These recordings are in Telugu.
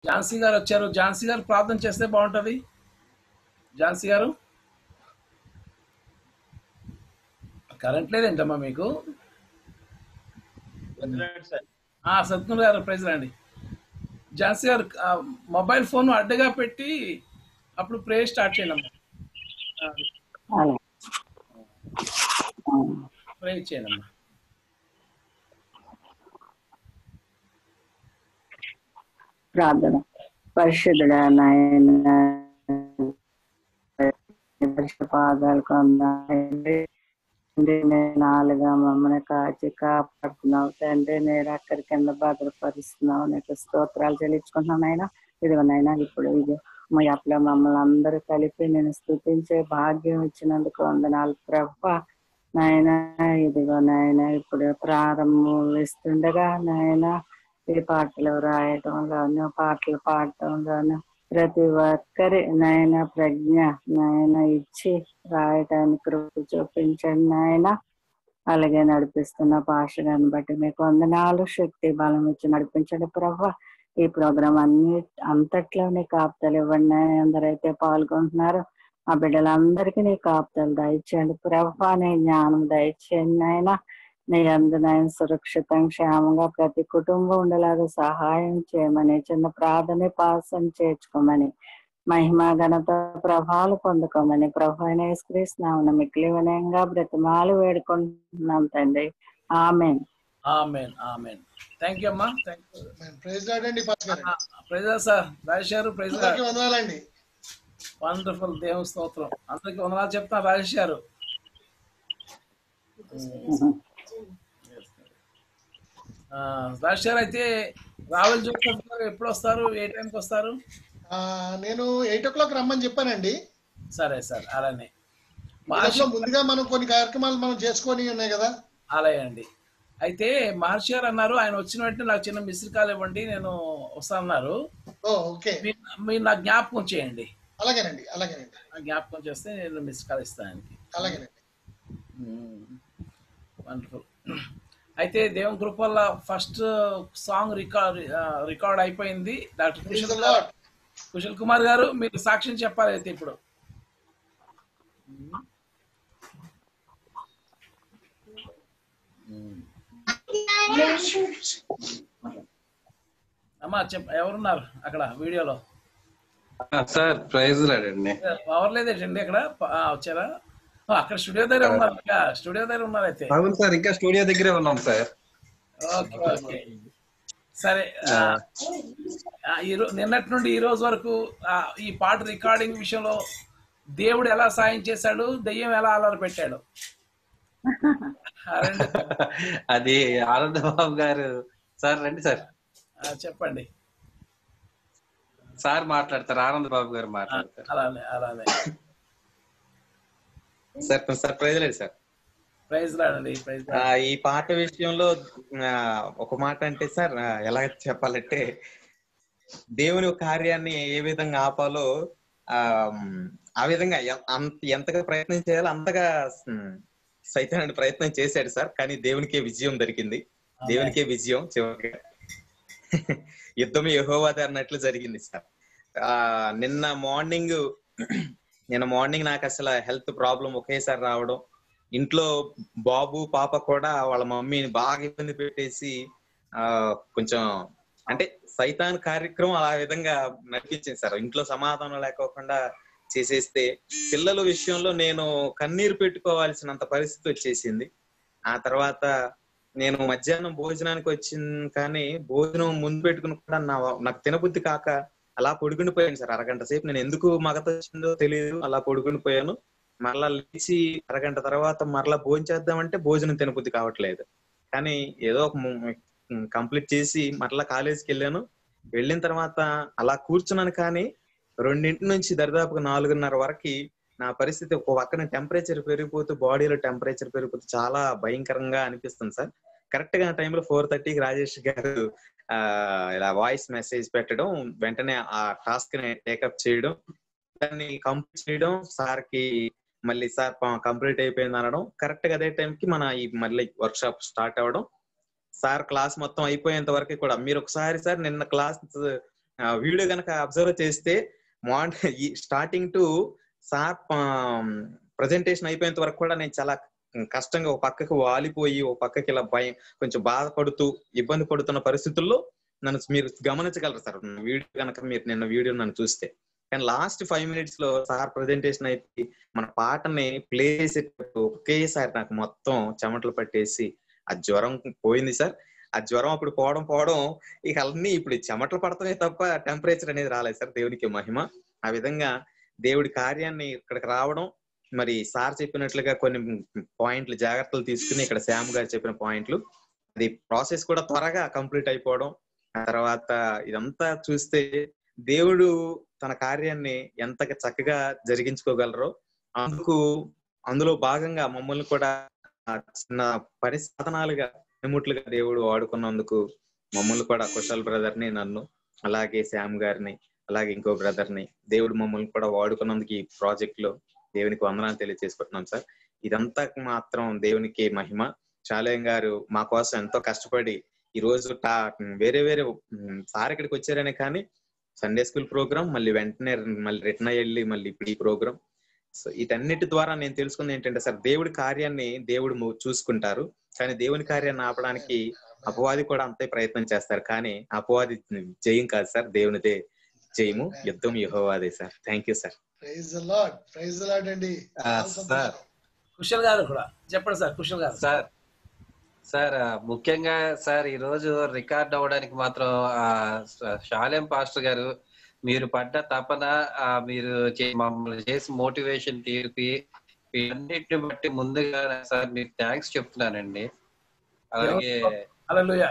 ఝాన్సీ గారు వచ్చారు ఝాన్సీ గారు ప్రార్థన చేస్తే బాగుంటది ఝాన్సీ గారు కరెంట్ లేదేంటమ్మా మీకు ఆ, సత్కుమార్ గారు ప్రైజ్ రండి ఝాన్సీ గారు ఆ, మొబైల్ ఫోన్ అడ్డగా పెట్టి అప్పుడు ప్రే స్టార్ట్ చేయండి అమ్మా అలా ప్రే చేయండి అమ్మా ప్రార్థన పరిశుద్ధుడా నాయన పరిశుద్ధ పాదాలు కొందండి తండ్రి నేను నాలుగా మమ్మల్ని కాచి కాపాడుతున్నావు తండ్రి నేను అక్కడి కింద భద్రపరుస్తున్నావు నీకు స్తోత్రాలు చెల్లించుకుంటున్నాను ఆయన ఇదిగోనైనా ఇప్పుడు ఇది మీ అట్లా మమ్మల్ని అందరూ కలిపి నేను స్థుతించే భాగ్యం ఇచ్చినందుకు వందనాలు ప్రభ నాయన ఇదిగో నాయన ఇప్పుడు ప్రారంభం వేస్తుండగా నాయన ఈ పాటలు రాయటంలోను పాటలు పాడటంలోను ప్రతి ఒక్కరి నాయన ప్రజ్ఞ నాయన ఇచ్చి రాయటానికి కృప చూపించండి నాయన అలాగే నడిపిస్తున్న భాషలను బట్టి మీకు వందనాలు శక్తి బలం ఇచ్చి నడిపించండి ప్రభా ఈ ప్రోగ్రాం అన్ని అంతట్లో నీ కాపుతలు ఇవ్వండి నాయన ఎందరైతే పాల్గొంటున్నారో ఆ బిడ్డలందరికీ నీ కాపుతలు దయచేయండి ప్రభా నీ జ్ఞానం దయచేయండి నాయన నీ అందనాయన సురక్షితం క్షేమంగా ప్రతి కుటుంబం ఉండేలాగా సహాయం చేయమని చిన్న ప్రార్థన పాసం చేర్చుకోమని మహిమ ఘనత ప్రభావాలు పొందుకోమని ప్రభు అయిన యేసుక్రీస్తునామన మిక్కిలి వినయంగా బ్రతిమాలు వేడుకుంటున్నాం తండ్రి amen amen amen thank you అమ్మా థ్యాంక్ యూ ప్రైజ్ లాడ్ అండి పాస్ గారు ప్రైజ్ సార్ రాజేష్ గారు ప్రైజ్ అందరికీ వందనాలండి వండర్ఫుల్ దేవుని స్తోత్రం అందరికి వందనాలు చెప్తా రాజేష్ గారు ఆ, రాజేష్ గారు అయితే రావల్ జోసెఫ్ గారు ఎప్పుడు వస్తారు ఏ టైంకి వస్తారు ఆ, నేను ఎయిట్ ఓ క్లాక్ రమ్మని చెప్పానండి సరే సార్ అలానే దాంట్లో ముందుగా మనం కొన్ని కార్యక్రమాలు మనం చేసుకొని ఉన్నాయి కదా అలాగే అండి అయితే మహర్షి గారు అన్నారు ఆయన వచ్చిన వెంటనే నాకు చిన్న మిస్డ్ కాల్ ఇవ్వండి నేను వస్తానన్నారు ఓ ఓకే మీరు- మీరు నాకు జ్ఞాపకం చేయండి అలాగేనండి అలాగేనండి ఆ జ్ఞాపకం చేస్తే నేను మిస్డ్ కాల్ ఇస్తాను ఆయనకి అలాగేనండి వండర్ఫుల్ అయితే దేవుని కృప వల్ల ఫస్ట్ సాంగ్ రికార్డ్ రికార్డ్ అయిపోయింది doctor Praise the Kushal Lord. Kushal Kumar గారు మీరు సాక్ష్యం చెప్పాలి అయితే ఇప్పుడు అమ్మా చెప్ ఎవరున్నారు అక్కడ వీడియోలో సార్ ప్రైజ్ రాడండి పవర్ లేదేటండి అక్కడ ప- ఆ, వచ్చారా ఆ, అక్కడ స్టూడియో దగ్గర ఉన్నారు ఇంకా స్టూడియో దగ్గర ఉన్నారు అయితే అవును సార్ ఇంకా స్టూడియో దగ్గరే ఉన్నాం సార్ ఓకే ఓకే సరే ఆ, ఆ, ఈ రో- నిన్నటి నుండి ఈ రోజు వరకు ఆ, ఈ పాట రికార్డింగ్ విషయంలో దేవుడు ఎలా సాయం చేశాడు దెయ్యం ఎలా అలర పెట్టాడు ఆ, రెండు అది ఆనంద బాబు గారు సార్ రండి సార్ ఆ, చెప్పండి సార్ మాట్లాడతారు ఆనంద్ బాబు గారు మాట్లాడతారు అలానే అలానే సార్ సార్ ప్రైజ్ లేదు సార్ ప్రైజ్ రాడండి ప్రైజ్ ఆ, ఈ పాట విషయంలో ఆ, ఒక మాట అంటే సార్ ఆ, ఎలా చెప్పాలంటే దేవుని కార్యాన్ని ఏ విధంగా ఆపాలో ఆ మ్, ఆ విధంగా ఎ- అంత ఎంతగా ప్రయత్నం చేయాలో అంతగా మ్, సైతానుడు ప్రయత్నం చేశాడు సార్ కానీ దేవునికే విజయం దొరికింది దేవునికే విజయం చివరిగా యుద్ధం యహోవాది అన్నట్లు జరిగింది సార్ ఆ నిన్న మార్నింగ్ నిన్న మార్నింగ్ నాకు అసలు హెల్త్ ప్రాబ్లం ఒకేసారి రావడం ఇంట్లో బాబు పాప కూడా వాళ్ళ మమ్మీని బాగా ఇబ్బంది పెట్టేసి ఆ కొంచెం అంటే సైతాన్ కార్యక్రమం ఆ విధంగా నడిపించింది సార్ ఇంట్లో సమాధానం లేకోకుండా చేసేస్తే పిల్లల విషయంలో నేను కన్నీరు పెట్టుకోవాల్సినంత పరిస్థితి వచ్చేసింది ఆ తర్వాత నేను మధ్యాహ్నం భోజనానికి వచ్చింది కానీ భోజనం ముందు పెట్టుకుని కూడా నా నాకు తినబుద్ధి కాక అలా పొడుగుని పోయాను సార్ అరగంట సేపు నేను ఎందుకు మగత వచ్చిందో తెలియదు అలా పొడుగుని పోయాను మరలా లేచి అరగంట తర్వాత మరలా భోజనం చేద్దామంటే భోజనం తినబుద్ధి కావట్లేదు కానీ ఏదో ఒక కంప్లీట్ చేసి మరలా కాలేజీకి వెళ్ళాను వెళ్ళిన తర్వాత అలా కూర్చున్నాను కానీ రెండింటి నుంచి దరిదాపుగా నాలుగున్నర వరకు నా పరిస్థితి ఒక పక్కన టెంపరేచర్ పెరిగిపోతూ బాడీలో టెంపరేచర్ పెరిగిపోతూ చాలా భయంకరంగా అనిపిస్తుంది సార్ కరెక్ట్ గా టైంలో ఫోర్ థర్టీకి రాజేష్ గారు ఆ ఇలా వాయిస్ మెసేజ్ పెట్టడం వెంటనే ఆ టాస్క్ ని టేకప్ చేయడం దాన్ని కంప్లీట్ చేయడం సార్ కి మళ్ళీ సార్ కంప్లీట్ అయిపోయింది అనడం కరెక్ట్ గా అదే టైంకి మన ఈ మళ్ళీ వర్క్ షాప్ స్టార్ట్ అవ్వడం సార్ క్లాస్ మొత్తం అయిపోయేంత వరకు కూడా మీరు ఒకసారి సార్ నిన్న క్లాస్ వీడియో కనుక అబ్జర్వ్ చేస్తే morning starting to sir presentation అయిపోయేంత వరకు కూడా నేను చాలా కష్టంగా ఒక పక్కకు వాలిపోయి ఒక పక్కకి ఇలా భయం కొంచెం బాధపడుతూ ఇబ్బంది పడుతున్న పరిస్థితుల్లో నన్ను మీరు గమనించగలరు సార్ వీడియో కనుక మీరు నిన్న వీడియో నన్ను చూస్తే కానీ లాస్ట్ ఫైవ్ మినిట్స్ లో సార్ ప్రజెంటేషన్ అయితే మన పాటని ప్లే చేసేటప్పుడు ఒకేసారి నాకు మొత్తం చెమటలు పట్టేసి ఆ జ్వరం పోయింది సార్ ఆ జ్వరం అప్పుడు పోవడం పోవడం ఇక అన్ని ఇప్పుడు చెమటలు పడతామే తప్ప టెంపరేచర్ అనేది రాలేదు సార్ దేవునికి మహిమ ఆ విధంగా దేవుడి కార్యాన్ని ఇక్కడికి రావడం మరి సార్ చెప్పినట్లుగా కొన్ని పాయింట్లు జాగ్రత్తలు తీసుకుని ఇక్కడ శ్యామ్ గారు చెప్పిన పాయింట్లు అది ప్రాసెస్ కూడా త్వరగా కంప్లీట్ అయిపోవడం ఆ తర్వాత ఇదంతా చూస్తే దేవుడు తన కార్యాన్ని ఎంత చక్కగా జరిగించుకోగలరో అందుకు అందులో భాగంగా మమ్మల్ని కూడా చిన్న పని సాధనాలుగా నిముట్లుగా దేవుడు వాడుకున్నందుకు మమ్మల్ని కూడా కుశల్ బ్రదర్ ని నన్ను అలాగే శ్యామ్ గారిని అలాగే ఇంకో బ్రదర్ ని దేవుడు మమ్మల్ని కూడా వాడుకున్నందుకు ఈ ప్రాజెక్ట్ లో దేవునికి వందనాలు తెలియజేసుకుంటున్నాం సార్ ఇదంతా మాత్రం దేవునికి మహిమ చాలయం గారు మా కోసం ఎంతో కష్టపడి ఈ రోజు టా వేరే వేరే సార్ ఇక్కడికి వచ్చారనే కానీ సండే స్కూల్ ప్రోగ్రామ్ మళ్ళీ వెంటనే మళ్ళీ రిటర్న్ వెళ్ళి మళ్ళీ ఇప్పుడు ఈ ప్రోగ్రామ్ సో వీటన్నిటి ద్వారా నేను తెలుసుకుంది ఏంటంటే సార్ దేవుడి కార్యాన్ని దేవుడు చూసుకుంటారు కానీ దేవుని కార్యాన్ని ఆపడానికి అపవాది కూడా అంతే ప్రయత్నం చేస్తారు కానీ అపవాది జయం కాదు సార్ దేవునిదే జయము యుద్ధం యహోవాదే sir thank you sir praise Lord praise Lord అండి సార్ కుశల్ గారు కూడా చెప్పండి సార్ కుశల్ గారు సార్ సార్ ముఖ్యంగా సార్ ఈ రోజు రికార్డ్ అవ్వడానికి మాత్రం ఆ శాలెం పాస్టర్ గారు మీరు పడ్డ తపన ఆ మీరు మమ్మల్ని చేసి మోటివేషన్ తీర్పి వీటన్నిటిని బట్టి ముందుగా సార్ మీకు థ్యాంక్స్ చెప్తున్నానండి అలాగే హల్లెలూయా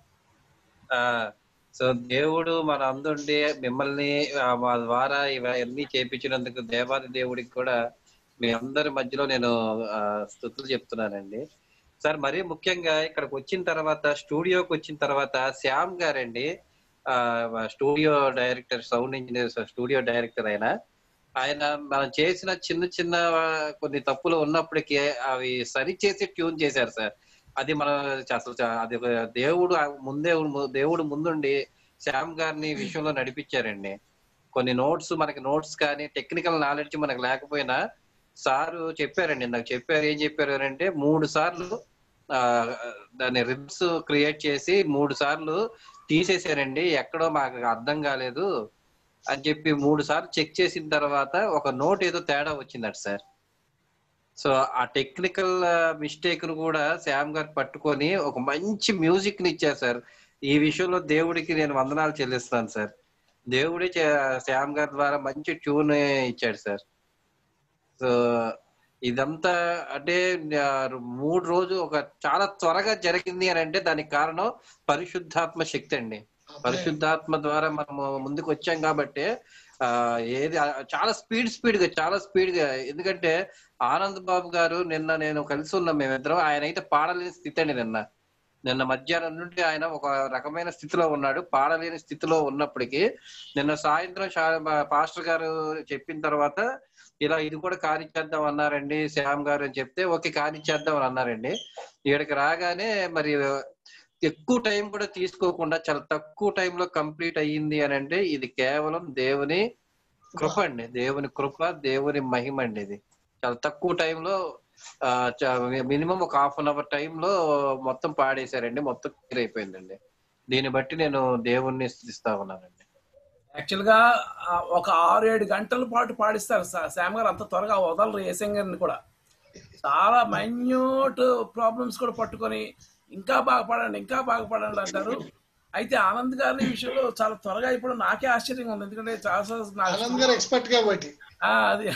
ఆ సో దేవుడు మన అందుండి మిమ్మల్ని మా ద్వారా ఇవన్నీ చేపించినందుకు దేవాది దేవుడికి కూడా మీ అందరి మధ్యలో నేను స్థుతులు చెప్తున్నానండి సార్ మరీ ముఖ్యంగా ఇక్కడికి వచ్చిన తర్వాత స్టూడియోకి వచ్చిన తర్వాత శ్యామ్ గారండి ఆ studio director sound engineer studio director ఆయన ఆయన మనం చేసిన చిన్న చిన్న కొన్ని తప్పులు ఉన్నప్పటికీ అవి సరి చేసి ట్యూన్ చేశారు సార్ అది మన అసలు అది దేవుడు ముందే దేవుడు ముందుండి శ్యామ్ గారిని విషయంలో నడిపించారండి కొన్ని నోట్స్ మనకి నోట్స్ కానీ టెక్నికల్ నాలెడ్జ్ మనకు లేకపోయినా సారు చెప్పారండి నాకు చెప్పారు ఏం చెప్పారు అంటే మూడు సార్లు ఆ దాన్ని రిబ్స్ క్రియేట్ చేసి మూడు సార్లు తీసేసారండి ఎక్కడో మాకు అర్థం కాలేదు అని చెప్పి మూడు సార్లు చెక్ చేసిన తర్వాత ఒక నోట్ ఏదో తేడా వచ్చిందట సార్ సో ఆ టెక్నికల్ మిస్టేక్ ను కూడా శ్యామ్ గారు పట్టుకొని ఒక మంచి మ్యూజిక్ ని ఇచ్చారు సార్ ఈ విషయంలో దేవుడికి నేను వందనాలు చెల్లిస్తాను సార్ దేవుడే శ్యామ్ గారి ద్వారా మంచి ట్యూన్ ఇచ్చాడు సార్ సో ఇదంతా అంటే మూడు రోజు ఒక చాలా త్వరగా జరిగింది అని అంటే దానికి కారణం పరిశుద్ధాత్మ శక్తి అండి పరిశుద్ధాత్మ ద్వారా మనము ముందుకు వచ్చాం కాబట్టి ఆ ఏది చాలా స్పీడ్ స్పీడ్ గా చాలా స్పీడ్ గా ఎందుకంటే ఆనంద్ బాబు గారు నిన్న నేను కలిసి ఉన్నాం మేమిద్దరం ఆయన అయితే పాడలేని స్థితి అండి నిన్న నిన్న మధ్యాహ్నం నుండి ఆయన ఒక రకమైన స్థితిలో ఉన్నాడు పాడలేని స్థితిలో ఉన్నప్పటికీ నిన్న సాయంత్రం పాస్టర్ గారు చెప్పిన తర్వాత ఇలా ఇది కూడా కానిచ్చేద్దాం అన్నారండి శ్యామ్ గారు అని చెప్తే ఓకే కానిచ్చేద్దాం అని అన్నారండి ఇక్కడికి రాగానే మరి ఎక్కువ టైం కూడా తీసుకోకుండా చాలా తక్కువ టైంలో కంప్లీట్ అయ్యింది అని అంటే ఇది కేవలం దేవుని కృప అండి దేవుని కృప దేవుని మహిమ అండి ఇది చాలా తక్కువ టైంలో మినిమం ఒక హాఫ్ అన్ అవర్ టైంలో మొత్తం పాడేశారండి మొత్తం క్లియర్ అయిపోయిందండి దీన్ని బట్టి నేను దేవుణ్ణి స్థితిస్తా ఉన్నానండి యాక్చువల్ గా ఒక ఆరు ఏడు గంటల పాటు పాడిస్తారు శ్యామ్ గారు అంత త్వరగా వదలరు ఏసంగ్ గారిని కూడా చాలా మైన్యూట్ ప్రాబ్లమ్స్ కూడా పట్టుకొని ఇంకా బాగా పడండి ఇంకా బాగా పడండి అంటారు అయితే ఆనంద్ గారి విషయంలో చాలా త్వరగా ఇప్పుడు నాకే ఆశ్చర్యంగా ఉంది ఎందుకంటే చాలా ఎక్స్పర్ట్ కాబట్టి అది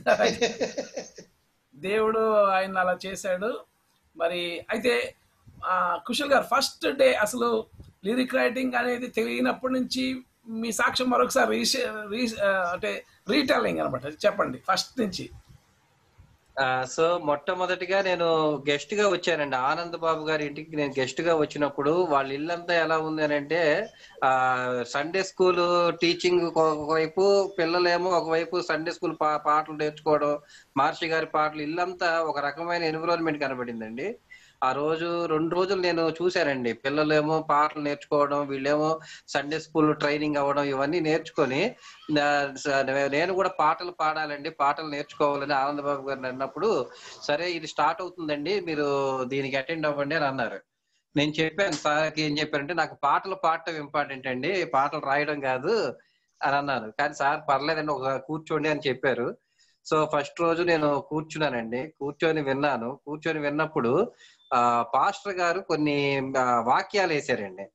దేవుడు ఆయన అలా చేశాడు మరి అయితే కుశల్ గారు ఫస్ట్ డే అసలు లిరిక్ రైటింగ్ అనేది తెలియనప్పటి నుంచి మీ సాక్ష్యం మరొకసారి రీసే రీ అంటే రీటెల్లింగ్ అనమాట చెప్పండి ఫస్ట్ నుంచి సో మొట్టమొదటిగా నేను గెస్ట్ గా వచ్చానండి ఆనంద్ బాబు గారి ఇంటికి నేను గెస్ట్ గా వచ్చినప్పుడు వాళ్ళ ఇల్లంతా ఎలా ఉంది అని అంటే ఆ సండే స్కూల్ టీచింగ్ ఒకవైపు పిల్లలేమో ఒకవైపు సండే స్కూల్ పాటలు నేర్చుకోవడం మహర్షి గారి పాటలు ఇల్లంతా ఒక రకమైన ఎన్విరాన్మెంట్ కనబడిందండి ఆ రోజు రెండు రోజులు నేను చూశానండి పిల్లలేమో పాటలు నేర్చుకోవడం వీళ్ళేమో సండే స్కూల్ ట్రైనింగ్ అవ్వడం ఇవన్నీ నేర్చుకొని నా- స- నేను కూడా పాటలు పాడాలండి పాటలు నేర్చుకోవాలని ఆనందబాబు గారు అన్నప్పుడు సరే ఇది స్టార్ట్ అవుతుందండి మీరు దీనికి అటెండ్ అవ్వండి అని అన్నారు నేను చెప్పాను సార్కి ఏం చెప్పారంటే నాకు పాటలు పాడటం ఇంపార్టెంట్ అండి పాటలు రాయడం కాదు అని అన్నారు కానీ సార్ పర్లేదండి ఒక కూర్చోండి అని చెప్పారు సో ఫస్ట్ రోజు నేను కూర్చున్నానండి కూర్చొని విన్నాను కూర్చొని విన్నప్పుడు ఆ పాస్టర్ గారు కొన్ని ఆ, వాక్యాలు వేశారండి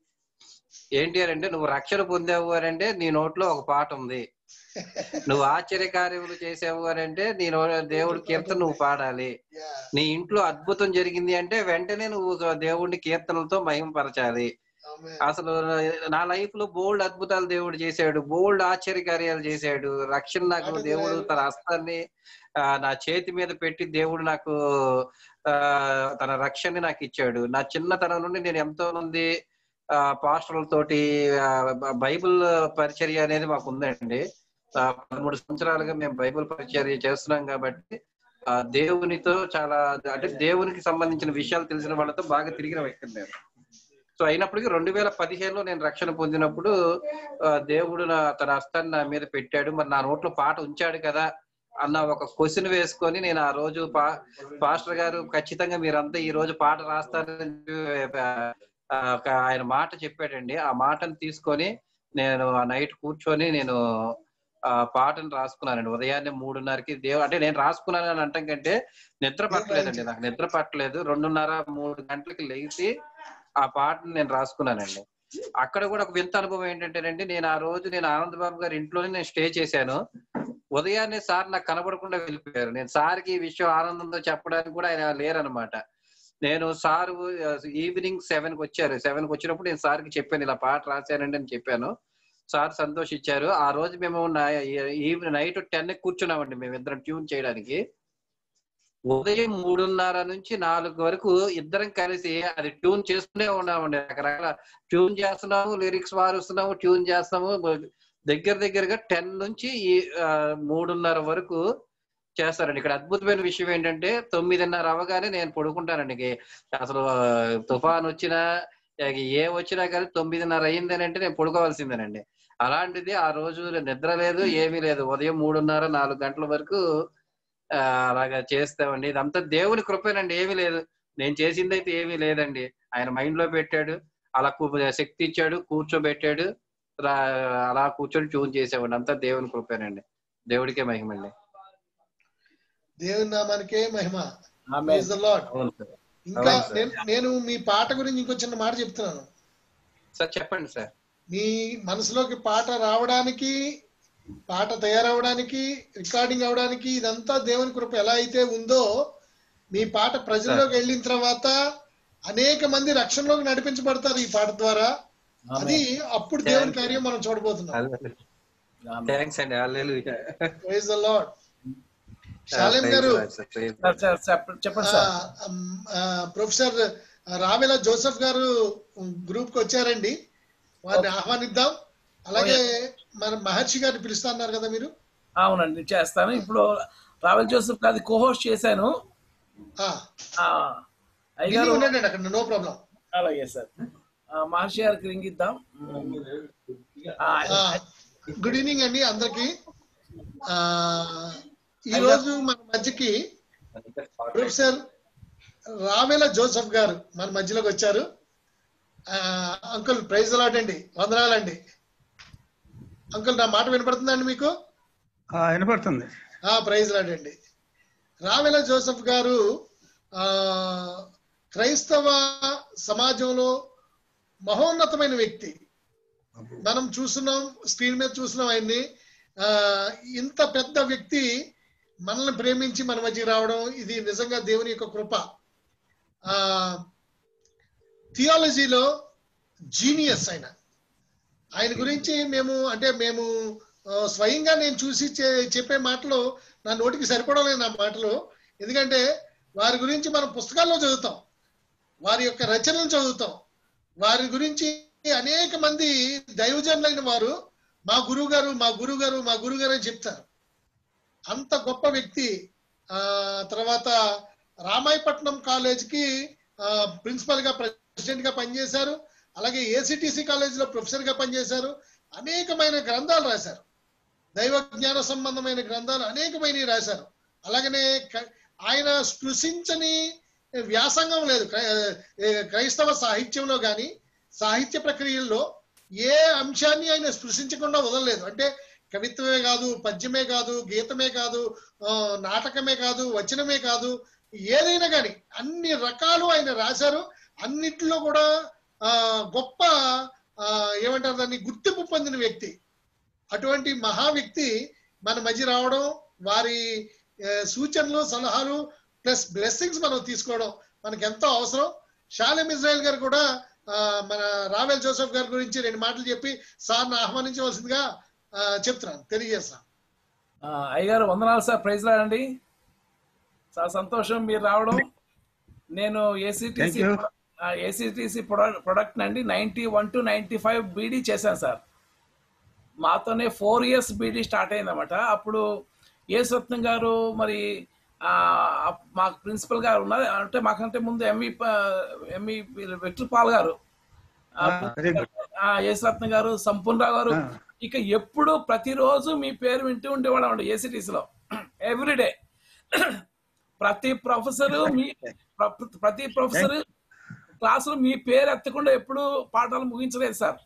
ఏంటి అని అంటే నువ్వు రక్షణ పొందావు అని అంటే నీ నోట్లో ఒక పాట ఉంది నువ్వు ఆశ్చర్య కార్యములు చేసావు అని అంటే నీ నో దేవుడి కీర్తన నువ్వు పాడాలి నీ ఇంట్లో అద్భుతం జరిగింది అంటే వెంటనే నువ్వు దేవుడిని కీర్తనలతో మహిమపరచాలి అసలు నా లైఫ్ లో బోల్డ్ అద్భుతాలు దేవుడు చేశాడు బోల్డ్ ఆశ్చర్య కార్యాలు చేశాడు రక్షణ నాకు దేవుడు తన హస్తాన్ని ఆ, నా చేతి మీద పెట్టి దేవుడు నాకు ఆ తన రక్షణ నాకు ఇచ్చాడు నా చిన్నతనం నుండి నేను ఎంతో మంది ఆ పాస్టర్లతోటి ఆ, బైబిల్ పరిచర్య అనేది మాకు ఉందండి ఆ, పదమూడు సంవత్సరాలుగా మేము బైబిల్ పరిచర్య చేస్తున్నాం కాబట్టి ఆ దేవునితో చాలా అంటే దేవునికి సంబంధించిన విషయాలు తెలిసిన వాళ్ళతో బాగా తిరిగిన వ్యక్తి నేను సో అయినప్పటికీ రెండు వేల పదిహేనులో నేను రక్షణ పొందినప్పుడు ఆ, దేవుడు నా తన హస్తాన్ని నా మీద పెట్టాడు మరి నా నోట్లో పాట ఉంచాడు కదా అన్న ఒక క్వశ్చన్ వేసుకొని నేను ఆ రోజు పా పాస్టర్ గారు ఖచ్చితంగా మీరంతా ఈ రోజు పాట రాస్తారని చెప్పి, ఆ, ఒక ఆయన మాట చెప్పాడండి ఆ మాటను తీసుకొని నేను ఆ నైట్ కూర్చొని నేను ఆ పాటను రాసుకున్నానండి ఉదయాన్నే మూడున్నరకి దేవు అంటే నేను రాసుకున్నాను అని అంటాం కంటే నిద్ర పట్టలేదండి నాకు నిద్ర పట్టలేదు రెండున్నర మూడు గంటలకి లేచి ఆ పాటను నేను రాసుకున్నానండి అక్కడ కూడా ఒక వింత అనుభవం ఏంటంటేనండి నేను ఆ రోజు నేను ఆనంద్ బాబు గారి ఇంట్లోనే నేను స్టే చేశాను ఉదయాన్నే సార్ నాకు కనబడకుండా వెళ్ళిపోయారు నేను సార్కి ఈ విషయం ఆనందంతో చెప్పడానికి కూడా ఆయన లేరనమాట నేను సార్ ఈవినింగ్ సెవెన్ కి వచ్చారు సెవెన్ కి వచ్చినప్పుడు నేను సార్కి చెప్పాను ఇలా పాట రాశానండి అని చెప్పాను సార్ సంతోషించారు ఆ రోజు మేము ఈవినింగ్ నైట్ టెన్ కి కూర్చున్నామండి మేము ఇద్దరం ట్యూన్ చేయడానికి ఉదయం మూడున్నర నుంచి నాలుగు వరకు ఇద్దరం కలిసి అది ట్యూన్ చేస్తూనే ఉన్నామండి రకరకాల ట్యూన్ చేస్తున్నాము లిరిక్స్ మారుస్తున్నాము ట్యూన్ చేస్తున్నాము దగ్గర దగ్గరగా టెన్ నుంచి ఈ ఆ, మూడున్నర వరకు చేస్తారండి ఇక్కడ అద్భుతమైన విషయం ఏంటంటే తొమ్మిదిన్నర అవగానే నేను పడుకుంటానండి ఇక అసలు ఆ, తుఫాన్ వచ్చినా ఇక ఏ వచ్చినా కానీ తొమ్మిదిన్నర అయిందని అంటే నేను పడుకోవాల్సిందేనండి అలాంటిది ఆ రోజు నిద్ర లేదు ఏమీ లేదు ఉదయం మూడున్నర నాలుగు గంటల వరకు ఆ, అలాగా చేస్తామండి ఇదంతా దేవుని కృపేనండి ఏమీ లేదు నేను చేసింది అయితే ఏమీ లేదండి ఆయన మైండ్ లో పెట్టాడు అలా కూ- శక్తి ఇచ్చాడు కూర్చోబెట్టాడు రా- అలా కూర్చొని ట్యూన్ చేసేవాడిని అంతా దేవుని కృపేనండి దేవుడికే మహిమండి దేవుని నామానికే మహిమ ఆమె Praise the Lord. అవును సార్ ఇంకా అవును సార్. నేను నేను మీ పాట గురించి ఇంకో చిన్న మాట చెప్తున్నాను సార్ చెప్పండి సార్ మీ మనసులోకి పాట రావడానికి పాట తయారవడానికి రికార్డింగ్ అవడానికి ఇదంతా దేవుని కృప ఎలా అయితే ఉందో మీ పాట ప్రజల్లోకి వెళ్ళిన తర్వాత అనేక మంది రక్షణలోకి నడిపించబడతారు ఈ పాట ద్వారా అది అప్పుడు దేవుని కార్యం మనం చూడబోతున్నాం థ్యాంక్స్ అండి hallelujah. Praise the Lord Salem గారు Praise the Lord, sir. Sir, sir, చెప్ప- చెప్పండి సార్ ఆ, అమ్, ఆ, ప్రొఫెసర్ రావెల జోసెఫ్ గారు గ్రూప్ కి వచ్చారండి వారిని ఆహ్వానిద్దాం అలాగే మన మహర్షి గారిని పిలుస్తా అన్నారు కదా మీరు అవునండి చేస్తాను ఇప్పుడు రావెల్ జోసెఫ్ అది కోహోస్ట్ చేశాను ఆ, ఆ, బిజీగా అయ్యగారు ఉండండి అక్కడ నో ప్రాబ్లం అలాగే సార్ ఆ, మహర్షి గారికి రింగిద్దాం ఆ, గుడ్ ఈవినింగ్ అండి అందరికి ఆ ఈ రోజు మన మధ్యకి ప్రొఫెసర్ రావెల జోసెఫ్ గారు మన మధ్యలోకి వచ్చారు ఆ, అంకుల్ ప్రైజ్ అలాట్ అండి వందనాలండి అంకుల్ నా మాట వినపడుతుందండి మీకు ఆ, వినపడుతుంది ఆ ప్రైజ్ లాడ్ అండి రావెల జోసెఫ్ గారు ఆ క్రైస్తవ సమాజంలో మహోన్నతమైన వ్యక్తి మనం చూస్తున్నాం స్క్రీన్ మీద చూస్తున్నాం ఆయన్ని ఆ ఇంత పెద్ద వ్యక్తి మనల్ని ప్రేమించి మన మధ్యకి రావడం ఇది నిజంగా దేవుని యొక్క కృప ఆ థియాలజీలో జీనియస్ ఆయన ఆయన గురించి మేము అంటే మేము ఆ, స్వయంగా నేను చూసి చే- చెప్పే మాటలు నా నోటికి సరిపడలేదు నా మాటలు ఎందుకంటే వారి గురించి మనం పుస్తకాల్లో చదువుతాం వారి యొక్క రచనలు చదువుతాం వారి గురించి అనేక మంది దైవజనులైన వారు మా గురువు గారు మా గురువు గారు మా గురువు గారు అని చెప్తారు అంత గొప్ప వ్యక్తి ఆ తర్వాత రామాయపట్నం కాలేజ్కి ప్రిన్సిపల్ గా ప్రెసిడెంట్ గా పనిచేశారు అలాగే ఏసిటిసి కాలేజ్ లో ప్రొఫెసర్ గా పనిచేశారు అనేకమైన గ్రంథాలు రాశారు దైవ జ్ఞాన సంబంధమైన గ్రంథాలు అనేకమైనవి రాశారు అలాగనే క- ఆయన స్పృశించని వ్యాసంగం లేదు క్రై- ఏ క్రైస్తవ సాహిత్యంలో కానీ సాహిత్య ప్రక్రియల్లో ఏ అంశాన్ని ఆయన స్పృశించకుండా వదలలేదు అంటే కవిత్వమే కాదు పద్యమే కాదు గీతమే కాదు ఆ, నాటకమే కాదు వచనమే కాదు ఏదైనా కానీ అన్ని రకాలు ఆయన రాశారు అన్నిట్లో కూడా ఆ గొప్ప ఆ, ఏమంటారు దాన్ని గుర్తింపు పొందిన వ్యక్తి అటువంటి మహా వ్యక్తి మన మధ్య రావడం వారి ఆ, సూచనలు సలహాలు ప్లస్ బ్లెస్సింగ్స్ మనం తీసుకోవడం మనకి ఎంతో అవసరం షాలెం ఇజ్రాయెల్ గారు కూడా ఆ, మన రావెల్ జోసెఫ్ గారి గురించి రెండు మాటలు చెప్పి సార్ని ఆహ్వానించవలసిందిగా ఆ, చెప్తున్నాను తెలియజేస్తాను ఆ, అయ్యగారు వందనాలు సార్ ప్రైజ్ రాడండి చాలా సంతోషం మీరు రావడం నేను ACTC Thank you. ACTC product నండి ninety one to ninety five BD చేశాను సార్ మాతోనే ఫోర్ ఇయర్స్ బీడీ స్టార్ట్ అయిందన్నమాట అప్పుడు ఏ రత్నం గారు మరి ఆ, మాకు ప్రిన్సిపల్ గారు ఉన్నారు అంటే మాకంటే ముందు ఎంవి ఎంవి వెట్రుపాల్ గారు ఆ, very good. ఆ, యేసురత్న గారు సంపూర్ణరావు గారు ఆ. ఇక ఎప్పుడు ప్రతిరోజు మీ పేరు వింటూ ఉండేవాళ్ళం అండి ఏసీటీసీ లో ఎవ్రీడే ప్రతి ప్రొఫెసర్ మీ ప్ర- ప్రతి ప్రొఫెసర్ క్లాసులో మీ పేరు ఎత్తకుండా ఎప్పుడు పాఠాలు ముగించలేదు సార్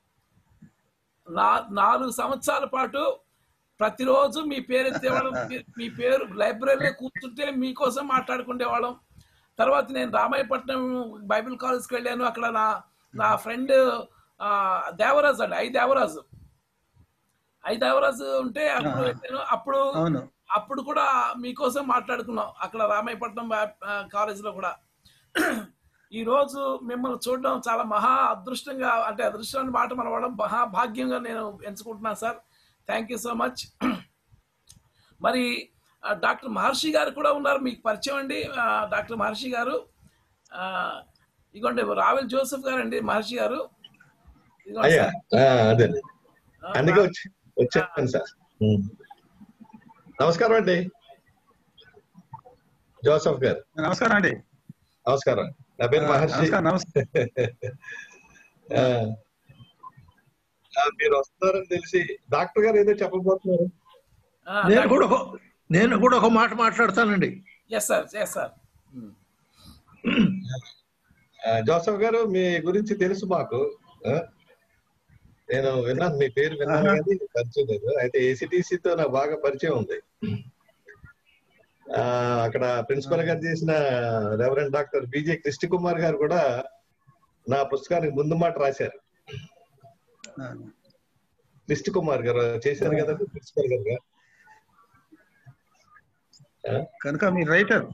నా నాలుగు సంవత్సరాల పాటు ప్రతిరోజు మీ పేరు ఎత్తేవాళ్ళం మీ- మీ పేరు లైబ్రరీలో కూర్చుంటే మీకోసం మాట్లాడుకునేవాళ్ళం తర్వాత నేను రామాయపట్నం బైబిల్ కాలేజ్కి వెళ్ళాను అక్కడ నా నా ఫ్రెండ్ దేవరాజు అండి ఐ దేవరాజు ఐ దేవరాజు ఉంటే అప్పుడు వెళ్ళాను అప్పుడు అవును అప్పుడు కూడా మీకోసం మాట్లాడుకున్నాం అక్కడ రామాయపట్నం కాలేజీలో కూడా ఈ రోజు మిమ్మల్ని చూడడం చాలా మహా అదృష్టంగా అంటే అదృష్టాన్ని మాట మనం వాడడం మహా భాగ్యంగా నేను ఎంచుకుంటున్నాను sir thank you so much మరి ఆ, డాక్టర్ మహర్షి గారు కూడా ఉన్నారు మీకు పరిచయం అండి ఆ, డాక్టర్ మహర్షి గారు ఆ, ఇదిగోండి రావెల్ జోసెఫ్ గారు అండి మహర్షి గారు ఇదిగోండి అయ్యా సార్. ఆ, అదే ఆ, అందుకే వచ్చి వచ్చాను సార్ ఉమ్. నమస్కారం అండి జోసఫ్ గారు నమస్కారం అండి నమస్కారం నా పేరు మహర్షి నమస్కారం నమస్కారం ఆ, ఆ, మీరు వస్తున్నారని తెలిసి డాక్టర్ గారు ఏదో చెప్పబోతున్నారు ఆ, నేను డాక్టర్- కూడా ఒక- నేను కూడా ఒక మాట మాట్లాడతానండి ఎస్ సార్ ఎస్ సార్ ఆ, జోసఫ్ గారు మీ గురించి తెలుసు మాకు ఆ? నేను విన్నాను మీ పేరు విన్నాను ఆహా. కానీ పరిచయం లేదు అయితే ACTC తో నాకు బాగా పరిచయం ఉంది ఆ, అక్కడ ప్రిన్సిపల్ గారు చేసిన reverend doctor BJ Krishna Kumar గారు కూడా నా పుస్తకానికి ముందు మాట రాశారు కృష్ణ కుమార్ గారు చేశారు కదా ప్రిన్సిపల్ గారు కనుక మీరు రైటర్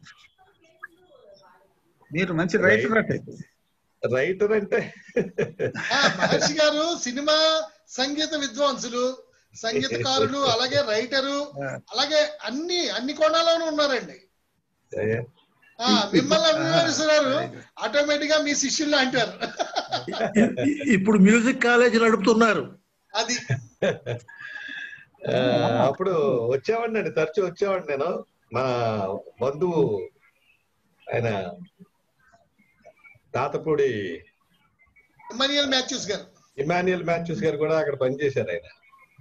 మీరు మంచి రైటర్ అంటే రైటర్ అంటే ఆ, మహర్షి గారు సినిమా సంగీత విద్వాంసులు సంగీతకారులు అలాగే రైటరు అలాగే అన్ని అన్ని కోణాల్లోనూ ఉన్నారండి ఆ, మిమ్మల్ని అభిమానిస్తున్నారు ఆటోమేటిక్ గా మీ శిష్యులు అంటారు ఇ- ఇ- ఇప్పుడు మ్యూజిక్ కాలేజ్ నడుపుతున్నారు అది ఆ, అప్పుడు వచ్చేవాడిని అండి తరచూ వచ్చేవాడిని నేను మా బంధువు ఆయన తాతపూడి ఇమానియల్ మ్యాథ్యూస్ గారు ఇమాన్యుయల్ మాథ్యూస్ గారు కూడా అక్కడ పనిచేశారు ఆయన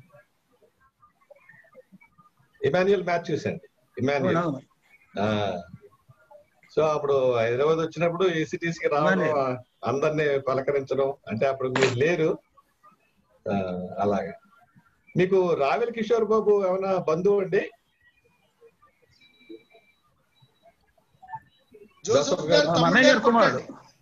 ఇమాన్యుయల్ మాథ్యూస్ అండి ఇమాన్యుయల్ అవునవును. ఆ సో అప్పుడు హైదరాబాద్ వచ్చినప్పుడు ACTC కి రావడం ఇమాన్యుయల్. అందరినీ పలకరించడం అంటే అప్పుడు మీరు లేరు ఆ, అలాగా మీకు రావెల్ కిషోర్ బాబు ఏమైనా బంధువు అండి జోసఫ్ గారు మా తమ్ముడు అన్నయ్య గారు కుమారుడు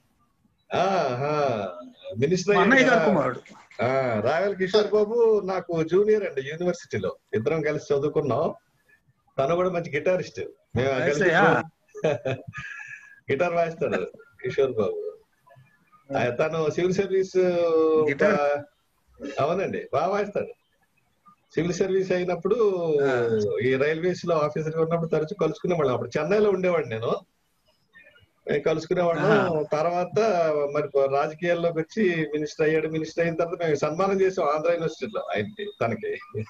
మినిస్టర్ మా అన్నయ్య గారు కుమారుడు రావెల్ కిషోర్ బాబు నాకు జూనియర్ అండి యూనివర్సిటీలో ఇద్దరం కలిసి చదువుకున్నాం తను కూడా మంచి గిటారిస్ట్ మేము కలిసి అయ్యా. గిటార్ వాయిస్తాడు కిషోర్ బాబు ఆ, తను సివిల్ సర్వీస్ గిటార్? అవునండి బాగా వాయిస్తాడు సివిల్ సర్వీస్ అయినప్పుడు ఆ. ఈ రైల్వేస్ లో ఆఫీసర్ ఉన్నప్పుడు తరచూ కలుసుకునేవాళ్ళం అప్పుడు చెన్నైలో ఉండేవాడిని నేను మేము కలుసుకునేవాళ్ళం ఆహా. తర్వాత మరి రాజకీయాల్లోకి వచ్చి మినిస్టర్ అయ్యాడు మినిస్టర్ అయిన తర్వాత మేము సన్మానం చేసాం ఆంధ్ర యూనివర్సిటీలో ఆయనకి తనకి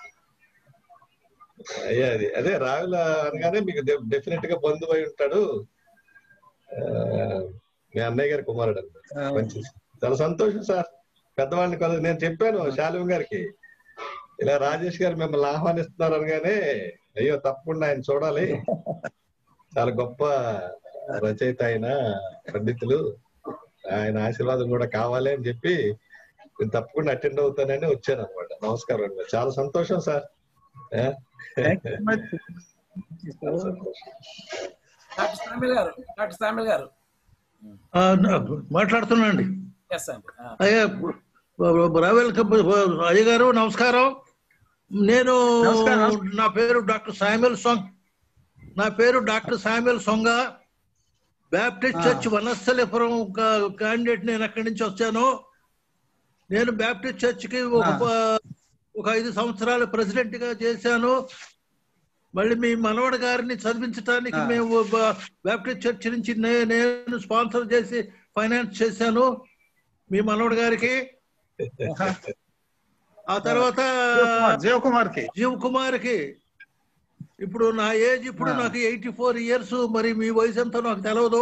అయ్యా అది అదే రావిల అనగానే మీకు డెఫినెట్ గా బంధువు అయి ఉంటాడు ఆ, మీ అన్నయ్య గారి కుమారుడు అండి మంచి చాలా సంతోషం సార్ పెద్దవాళ్ళని కలు నేను చెప్పాను శాలిం గారికి ఇలా రాజేష్ గారు మిమ్మల్ని ఆహ్వానిస్తున్నారు అనగానే అయ్యో తప్పకుండా ఆయన చూడాలి చాలా గొప్ప రచయిత ఆయన పండితులు ఆయన ఆశీర్వాదం కూడా కావాలి అని చెప్పి నేను తప్పకుండా అటెండ్ అవుతానని వచ్చాను అనమాట నమస్కారం అండి చాలా సంతోషం సార్ ఆ? చాలా సంతోషం డాక్టర్ సామిల్ గారు డాక్టర్ సామిల్ గారు ఆ, నా- మాట్లాడుతున్నానండి ఎస్ అండి ఆ, అయ్యా రావెల్ అయ్య గారు నమస్కారం నేను నమస్కారం. నా పేరు డాక్టర్ సామ్యుల్ సొంగ్ నా పేరు doctor Samuel Songa Baptist church Vanasthalipuram candidate నేను అక్కడి నుంచి వచ్చాను నేను బ్యాప్టిస్ట్ చర్చ్ కి ఒక ఆ. ప- ఒక ఐదు సంవత్సరాలు ప్రెసిడెంట్ గా చేశాను మళ్ళీ మీ మనవడ గారిని చదివించడానికి ఆ. మేము బ- బ్యాప్టిస్ట్ చర్చ్ నుంచి నే- నేను స్పాన్సర్ చేసి ఫైనాన్స్ చేశాను మీ మనవడు గారికి ఆ తర్వాత జీవ కుమార్ కి జీవ్ కుమార్ కి ఇప్పుడు నా ఏజ్ ఇప్పుడు ఆ. నాకు ఎయిటీ ఫోర్ ఇయర్స్ మరి మీ వయసు ఎంత నాకు తెలియదు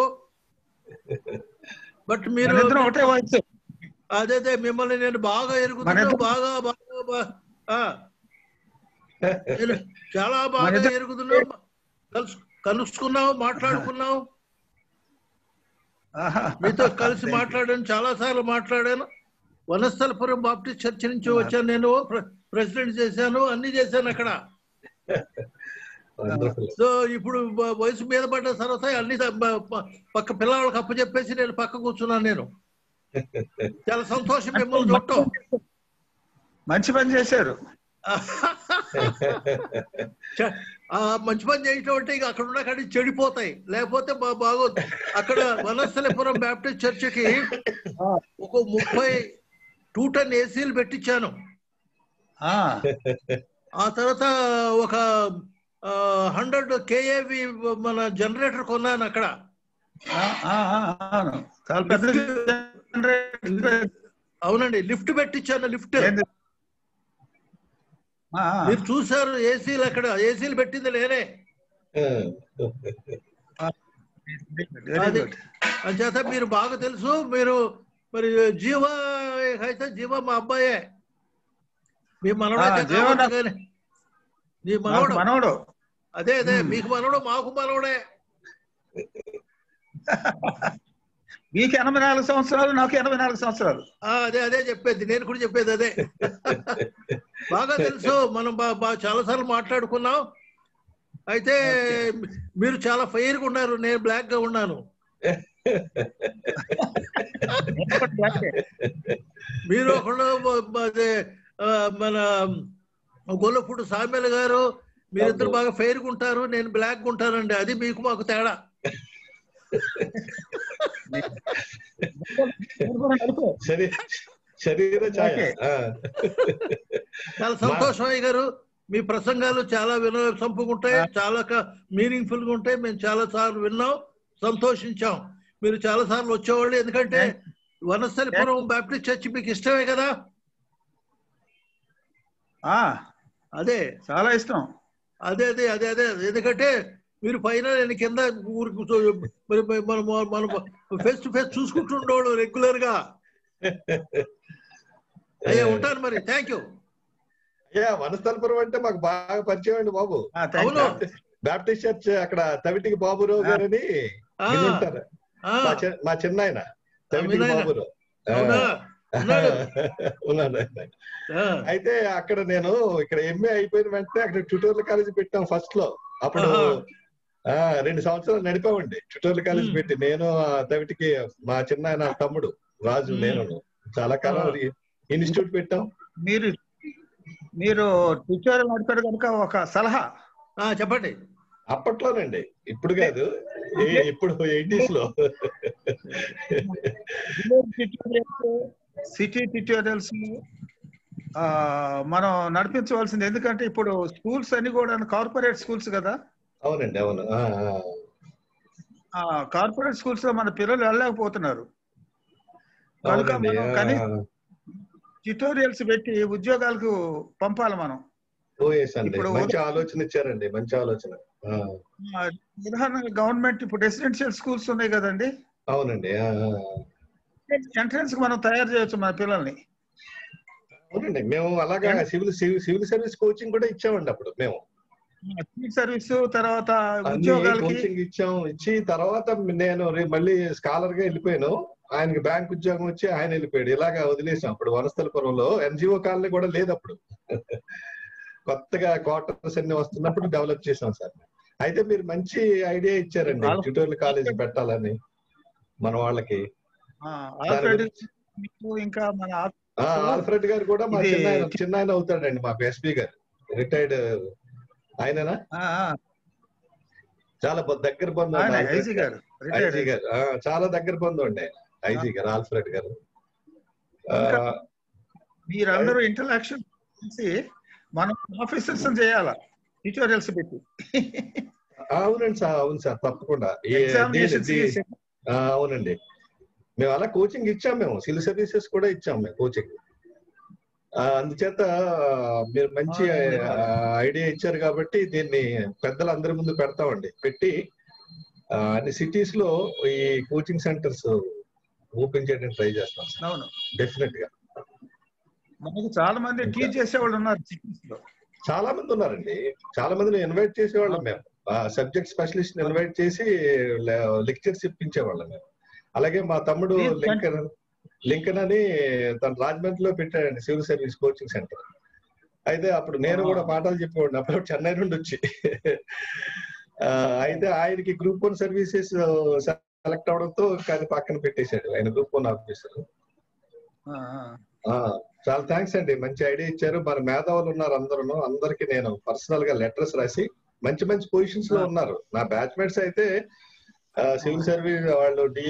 బట్ మీరు మనిద్దరం ఒకటే వయసు అదే అదే మిమ్మల్ని నేను బాగా ఎరుగుతున్నాను మనిద్దరం- బాగా బాగా బా- ఆ. నేను చాలా బాగా మనిద్దరం- ఎరుగుతున్నాం కలుసు కలుసుకున్నాం మాట్లాడుకున్నాం ఆహా. మీతో కలిసి మాట్లాడాను చాలా సార్లు మాట్లాడాను వనస్థలపురం బాప్టిస్ట్ చర్చ్ నుంచి వచ్చాను నేను ప్ర- ప్రెసిడెంట్ చేశాను అన్ని చేశాను అక్కడ వండర్ఫుల్ సో ఇప్పుడు వ- వయసు మీద పడ్డ తర్వాత అన్ని ద- ప- ప- పక్క పిల్లవాళ్ళకి అప్పచెప్పేసి నేను పక్క కూర్చున్నాను నేను చాలా సంతోషం మిమ్మల్ని చూడటం మంచి పని చేశారు చ- ఆ మంచి పని చేయటం అంటే ఇక అక్కడ ఉన్న కాడికి చెడిపోతాయి లేకపోతే బా- బాగోదు అక్కడ వనస్థలిపురం బ్యాప్టిస్ట్ చర్చికి ఒక ముప్పై టూ టన్ ఏసీలు పెట్టించాను ఆ, ఆ తర్వాత ఒక హండ్రెడ్ కేఏవి మన జనరేటర్ కొన్నాను అక్కడ ఆ, ఆ, ఆ, అవును. చాలా పెద్ద generator. అవునండి లిఫ్ట్ పెట్టించాను లిఫ్ట్ ఏంది? ఆ, ఆ. మీరు చూసారు ఏసీలు అక్కడ ఏసీలు పెట్టింది నేనే Very అది good. అంచేత మీరు బాగా తెలుసు మీరు మరి జీవ అయితే జీవ మా అబ్బాయే మీ మనవడు ఆ, అయితే జీవ కావచ్చు నాకు- కానీ మీ నాకు మనవడు మనవడు అదే అదే మ్మ్. మీకు మనవడు మాకు మనవడే మీకు ఎనభై నాలుగు సంవత్సరాలు నాకు ఎనభై నాలుగు సంవత్సరాలు ఆ, అదే అదే చెప్పేది నేను కూడా చెప్పేది అదే బాగా తెలుసు మనం బా బా చాలా సార్లు మాట్లాడుకున్నాం అయితే మీరు చాలా ఫైర్ గా ఉన్నారు నేను బ్లాక్ గా ఉన్నాను మీరు ఒకళ్ళు మ- మ- అదే, ఆ, మన గొల్లపూడి సామెల గారు మీరిద్దరు బాగా ఫెయిర్ గా ఉంటారు నేను బ్లాక్ గా ఉంటానండి అది మీకు మాకు తేడా శరీ శరీర ఛాయ ఓకే. ఆ. చాలా సంతోషం అయ్య గారు మీ ప్రసంగాలు చాలా వినోద సంపుకుంటాయి చాలా మీనింగ్ఫుల్ గా ఉంటాయి మేము చాలా సార్లు విన్నాం సంతోషించాం మీరు చాలా సార్లు వచ్చేవాళ్ళు ఎందుకంటే వనస్థలిపురం బ్యాప్టిస్ట్ చర్చ్ మీకు ఇష్టమే కదా ఆ, అదే చాలా ఇష్టం అదే అదే అదే అదే ఎందుకంటే మీరు పైన నేను కింద ఊరికి కూర్చో- మరి మనం మనం ఫేస్ టు ఫేస్ చూసుకుంటుండేవాళ్ళు రెగ్యులర్ గా అయ్యా ఉంటాను మరి థ్యాంక్ యూ అయ్యా వనస్థలపురం అంటే మాకు బాగా పరిచయం అండి బాబు ఆ, thank you. అవును బ్యాప్టిస్ట్ చర్చ్ అక్కడ తవిటికి బాబురావు గారని ఆ, విని ఉంటారు ఆ, మా చి- మా చిన్నాయన తవిటికి వినాయన. బాబురావు ఆ. అవునా ఉన్నాడు ఉన్నాడు ఆయన. ఆ, అయితే అక్కడ నేను ఇక్కడ ఎంఏ అయిపోయిన వెంటనే అక్కడ ట్యూటోరియల్ కాలేజ్ పెట్టాం ఫస్ట్ లో అప్పుడు ఆహా. ఆ రెండు సంవత్సరాలు నడిపామండి ట్యూటోరియల్ కాలేజ్ మ్మ్. పెట్టి నేను ఆ తవిటికి మా చిన్న ఆయన తమ్ముడు రాజు మ్మ్. నేను చాలా కాలం ఆహా. ఇన్స్టిట్యూట్ పెట్టాం మీరు మీరు ట్విట్టర్ నడిపారు కనుక ఒక సలహా ఆ, చెప్పండి అప్పట్లోనండి ఇప్పుడు కాదు ఏ- ఇప్పుడు ఎయిటీస్ లో సిటీ ట్యూటోరియల్స్ మనం నడిపించవలసింది ఎందుకంటే ఇప్పుడు స్కూల్స్ అన్ని కూడా కార్పొరేట్ స్కూల్స్ కదా అవునండి అవును ఆ, ఆ. ఆ కార్పొరేట్ స్కూల్స్ లో మన పిల్లలు వెళ్ళలేకపోతున్నారు కనుక అవునండి మనం ఆ, కనీసం ట్యూటోరియల్స్ పెట్టి ఉద్యోగాలకు పంపాలి మనం ఓ ఎస్ అండి ఇప్పుడు మంచి ఆలోచన ఇచ్చారండి మంచి ఆలోచన ఆ, ఆ, ఉదాహరణగా గవర్నమెంట్ ఇప్పుడు రెసిడెన్షియల్ స్కూల్స్ ఉన్నాయి కదండి అవునండి ఆ, ఆ, ఆ. ఎంట్రన్స్ కి మనం తయారు చేయొచ్చు మన పిల్లల్ని అవునండి మేము అలాగా civil civil civil service coaching కూడా ఇచ్చామండి అప్పుడు మేము సివిల్ సర్వీస్ తర్వాత అన్ని ఉద్యోగాలకి కోచింగ్ ఇచ్చాం ఇచ్చి తర్వాత నేను రే- మళ్ళీ స్కాలర్ గా వెళ్ళిపోయాను ఆయనకి బ్యాంక్ ఉద్యోగం వచ్చి ఆయన వెళ్ళిపోయాడు ఇలాగా వదిలేసాం అప్పుడు వనస్థలపురంలో ఎన్జిఓ కాలనీ కూడా లేదు అప్పుడు కొత్తగా క్వార్టర్స్ అన్ని వస్తున్నప్పుడు డెవలప్ చేసాం సార్ అయితే మీరు మంచి ఐడియా ఇచ్చారండి చాలా- ట్యూటోరియల్ కాలేజ్ పెట్టాలని మన వాళ్ళకి ఆ, ఆల్రెడీ మీకు ఇంకా మన ఆ- ఆ, ఆల్ఫ్రెడ్ గారు కూడా మా ఇది- చిన్న ఆయన చిన్న ఆయన అవుతాడండి మాకు ఎస్పీ గారు రిటైర్డ్ ఆయననా ఆ, ఆ, చాలా బ- దగ్గర బంధు ఆయన ఆల్ఫ్రెడ్ ఐజీ గారు ఐజీ రిటైర్డ్ గారు ఆ, చాలా దగ్గర బంధు అండి ఆయన. ఐజీ గారు ఆల్ఫ్రెడ్ గారు ఆ, మీరందరూ ఇంటరాక్షన్ చేసి మనం ఆఫీసర్స్ చేయాలా ట్యూటోరియల్స్ పెట్టి అవునండి సార్ అవును సార్ తప్పకుండా ఈ- ఎగ్జామినేషన్స్ దీని- దీ- ఆ, అవునండి మేము అలా కోచింగ్ ఇచ్చాం మేము సివిల్ సర్వీసెస్ కూడా ఇచ్చాం మేము కోచింగ్ ఆ, అందుచేత మీరు మంచి ఐడియా ఇచ్చారు కాబట్టి దీన్ని పెద్దలు అందరి ముందు పెడతామండి పెట్టి ఆ, అన్ని సిటీస్ లో ఈ కోచింగ్ సెంటర్స్ ఓపెన్ చేయడానికి ట్రై చేస్తాం అవును డెఫినెట్ గా మనకి చాలా మంది టీచ్ చేసేవాళ్ళు ఉన్నారు సిటీస్ లో చాలా మంది ఉన్నారండి చాలా మందిని ఇన్వైట్ చేసేవాళ్ళం మేము సబ్జెక్ట్ స్పెషలిస్ట్ ఇన్వైట్ చేసి లెక్చర్స్ ఇప్పించేవాళ్ళం మేము అలాగే మా తమ్ముడు Please, లింకన్ లింకన్ అని తన రాజమండ్రిలో పెట్టాడండి సివిల్ సర్వీస్ కోచింగ్ సెంటర్ అయితే అప్పుడు నేను కూడా పాఠాలు చెప్పేవాడిని అప్పుడు చెన్నై నుండి వచ్చి ఆ, అయితే ఆయనకి గ్రూప్ వన్ సర్వీసెస్ సెలెక్ట్ అవడంతో కానీ పక్కన పెట్టేశాడు ఆయన గ్రూప్ వన్ ఆఫీసర్ ఆ, ఆ. ఆ, చాలా థ్యాంక్స్ అండి మంచి ఐడియా ఇచ్చారు మన మేధావులు ఉన్నారు అందరూ అందరికి నేను పర్సనల్ గా లెటర్స్ రాసి మంచి మంచి పొజిషన్స్ లో ఉన్నారు నా బ్యాచ్మేట్స్ అయితే సివిల్ సర్వీస్ వాళ్ళు డి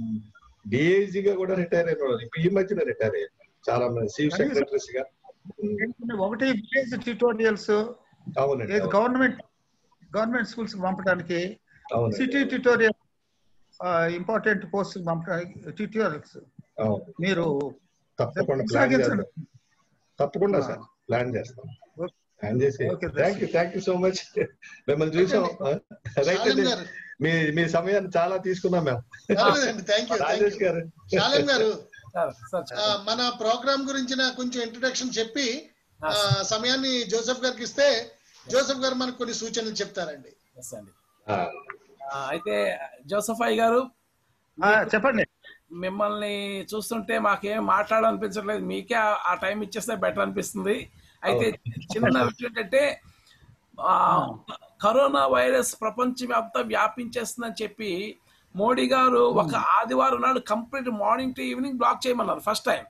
డిఐజీగా కూడా రిటైర్ అయిన వాళ్ళు ఇప్పుడు ఈ మధ్యన రిటైర్ అయ్యారు చాలా మంది చీఫ్ కనీసం- సెక్రటరీస్ గా ఏంటంటే ఒకటి విలేజ్ ట్యూటోరియల్స్ అవునండి ఏది అవును, గవర్నమెంట్ గవర్నమెంట్ స్కూల్స్ పంపడానికి అవునండి సిటీ ట్యూటోరియల్ ఇంపార్టెంట్ పోస్ట్ పంపడానికి ట్యూటోరియల్స్ అవును మీరు తప్పకుండా ప్లాన్ చేస్తాం కొనసాగించండి తప్పకుండా ఆ. సార్ ప్లాన్ చేస్తాం ఓకే. ప్లాన్ చేసి okay, thank you thank you so much మిమ్మల్ని చూసాం రైట్ శాలిం అండి గారు మీ మీ సమయాన్ని చాలా తీసుకున్నాం మేము పర్వాలేదండి thank you thank Rajesh you గారు శాలిం గారు సార్ సార్ ఆ, మన ప్రోగ్రామ్ గురించిన కొంచెం ఇంట్రొడక్షన్ చెప్పి ఆ, ఆ, సమయాన్ని జోసెఫ్ గారికి ఇస్తే జోసెఫ్ గారు మనకు కొన్ని సూచనలు చెప్తారండి yes అండి ఆ, ఆ, అయితే జోసఫాయి గారు ఆ, చెప్పండి మిమ్మల్ని చూస్తుంటే మాకేం మాట్లాడాలనిపించట్లేదు మీకే ఆ- ఆ టైం ఇచ్చేస్తే బెటర్ అనిపిస్తుంది అయితే చిన్న విషయం ఏంటంటే ఆ, కరోనా వైరస్ ప్రపంచవ్యాప్త వ్యాపించేస్తుందని చెప్పి మోడీ గారు ఒక ఆదివారం నాడు complete morning to evening block చేయమన్నారు ఫస్ట్ టైం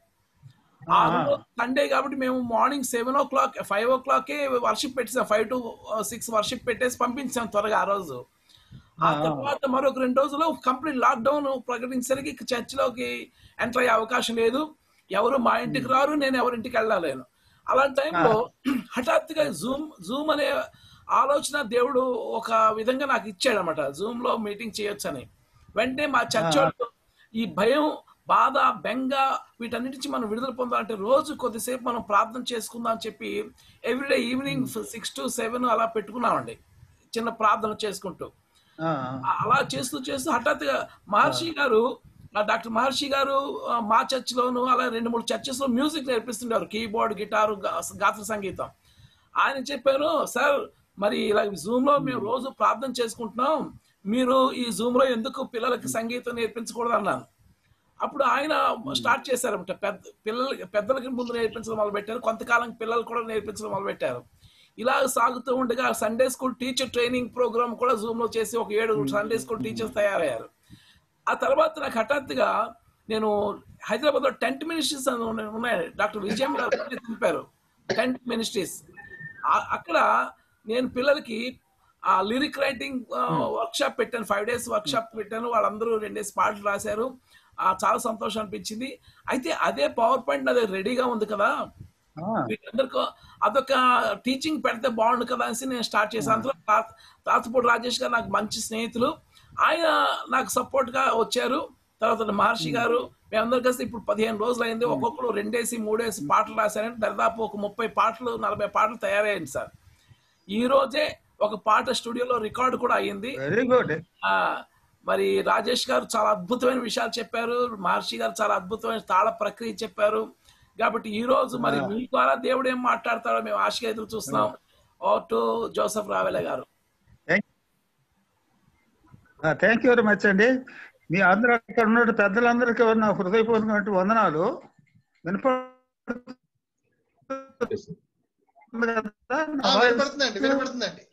ఆ సండే కాబట్టి మేము morning seven o'clock five o'clock worship పెట్టేసాం ఫైవ్ టు సిక్స్ వర్షిప్ పెట్టేసి పంపించాం త్వరగా ఆ రోజు ఆ తర్వాత మరొక రెండు రోజులు కంప్లీట్ లాక్డౌన్ ప్రకటించడానికి చర్చిలోకి ఎంటర్ అయ్యే అవకాశం లేదు ఎవరు మా ఇంటికి రారు నేను ఎవరింటికి వెళ్ళలేను అలాంటి టైంలో హఠాత్తుగా జూమ్ జూమ్ అనే ఆలోచన దేవుడు ఒక విధంగా నాకు ఇచ్చాడు అనమాట జూమ్ లో మీటింగ్ చేయొచ్చని వెంటనే మా చర్చ్ వాళ్ళు ఈ భయం బాధ బెంగ వీటన్నిటి నుంచి మనం విడుదల పొందాలంటే రోజు కొద్దిసేపు మనం ప్రార్థన చేసుకుందాం అని చెప్పి everyday evening six to seven అలా పెట్టుకున్నామండి చిన్న ప్రార్థన చేసుకుంటూ ఆ, అలా చేస్తూ చేస్తూ హఠాత్తుగా మహర్షి గారు ఆ డాక్టర్ మహర్షి గారు ఆ, మా చర్చ్ లోను అలా రెండు మూడు చర్చెస్ లో మ్యూజిక్ నేర్పిస్తుంటారు కీబోర్డ్ గిటారు గా- గాత్ర సంగీతం ఆయన చెప్పారు సార్ మరి ఇలా జూమ్ లో మేము రోజు ప్రార్థన చేసుకుంటున్నాం మీరు ఈ జూమ్ లో ఎందుకు పిల్లలకి సంగీతం నేర్పించకూడదు అన్నాను అప్పుడు ఆయన స్టార్ట్ చేశారన్నమాట పెద్ద పిల్లలకి పెద్దలకి ముందు నేర్పించడం మొదలు పెట్టారు కొంతకాలం పిల్లలు కూడా నేర్పించడం మొదలు పెట్టారు ఇలా సాగుతూ ఉండగా Sunday school teacher training program కూడా జూమ్ లో చేసి ఒక ఏడు సండే స్కూల్ టీచర్స్ తయారయ్యారు ఆ తర్వాత నాకు హఠాత్తుగా నేను హైదరాబాద్ లో టెంట్ మినిస్ట్రీస్ అని ఉన్నాయి- ఉన్నాయి డాక్టర్ విజయం గారు తెలిపారు టెంట్ మినిస్ట్రీస్ ఆ- అక్కడ నేను పిల్లలకి ఆ లిరిక్ రైటింగ్ వర్క్ షాప్ పెట్టాను ఫైవ్ డేస్ వర్క్ షాప్ పెట్టాను వాళ్ళందరూ రెండేసి పాటలు రాశారు ఆ, చాలా సంతోషం అనిపించింది అయితే అదే పవర్ పాయింట్ అదే రెడీగా ఉంది కదా ఆ, వీళ్ళందరికీ అదొక టీచింగ్ పెడితే బాగుండు కదా అనేసి నేను స్టార్ట్ చేశాను అందులో తాత- తాతపూడి రాజేష్ గారు నాకు మంచి స్నేహితులు ఆయన నాకు సపోర్ట్ గా వచ్చారు తర్వాత మహర్షి గారు మేమందరం కలిసి ఇప్పుడు పదిహేను రోజులు అయింది ఒక్కొక్కరు రెండేసి మూడేసి పాటలు రాశారంటే దాదాపు ఒక ముప్పై పాటలు నలభై పాటలు తయారయ్యింది సార్ ఈ రోజే ఒక పాట స్టూడియోలో రికార్డు కూడా అయ్యింది వెరీ గుడ్ ఆ మరి రాజేష్ గారు చాలా అద్భుతమైన విషయాలు చెప్పారు మహర్షి గారు చాలా అద్భుతమైన తాళ ప్రక్రియ చెప్పారు కాబట్టి ఈ రోజు మరి మీ ద్వారా దేవుడు ఏం మాట్లాడతాడో మేము ఆశగా ఎదురు చూస్తున్నాం ఓ టు జోసఫ్ రావెల గారు థ్యాంక్ యూ వెరీ మచ్ అండి మీ అందరూ అక్కడ ఉన్న పెద్దలందరికీ నా హృదయపూర్వకమైన వందనాలు వినపడుతుంది కదా? నా ఆ, వాయిస్ వినపడుతుందండి వినపడుతుందండి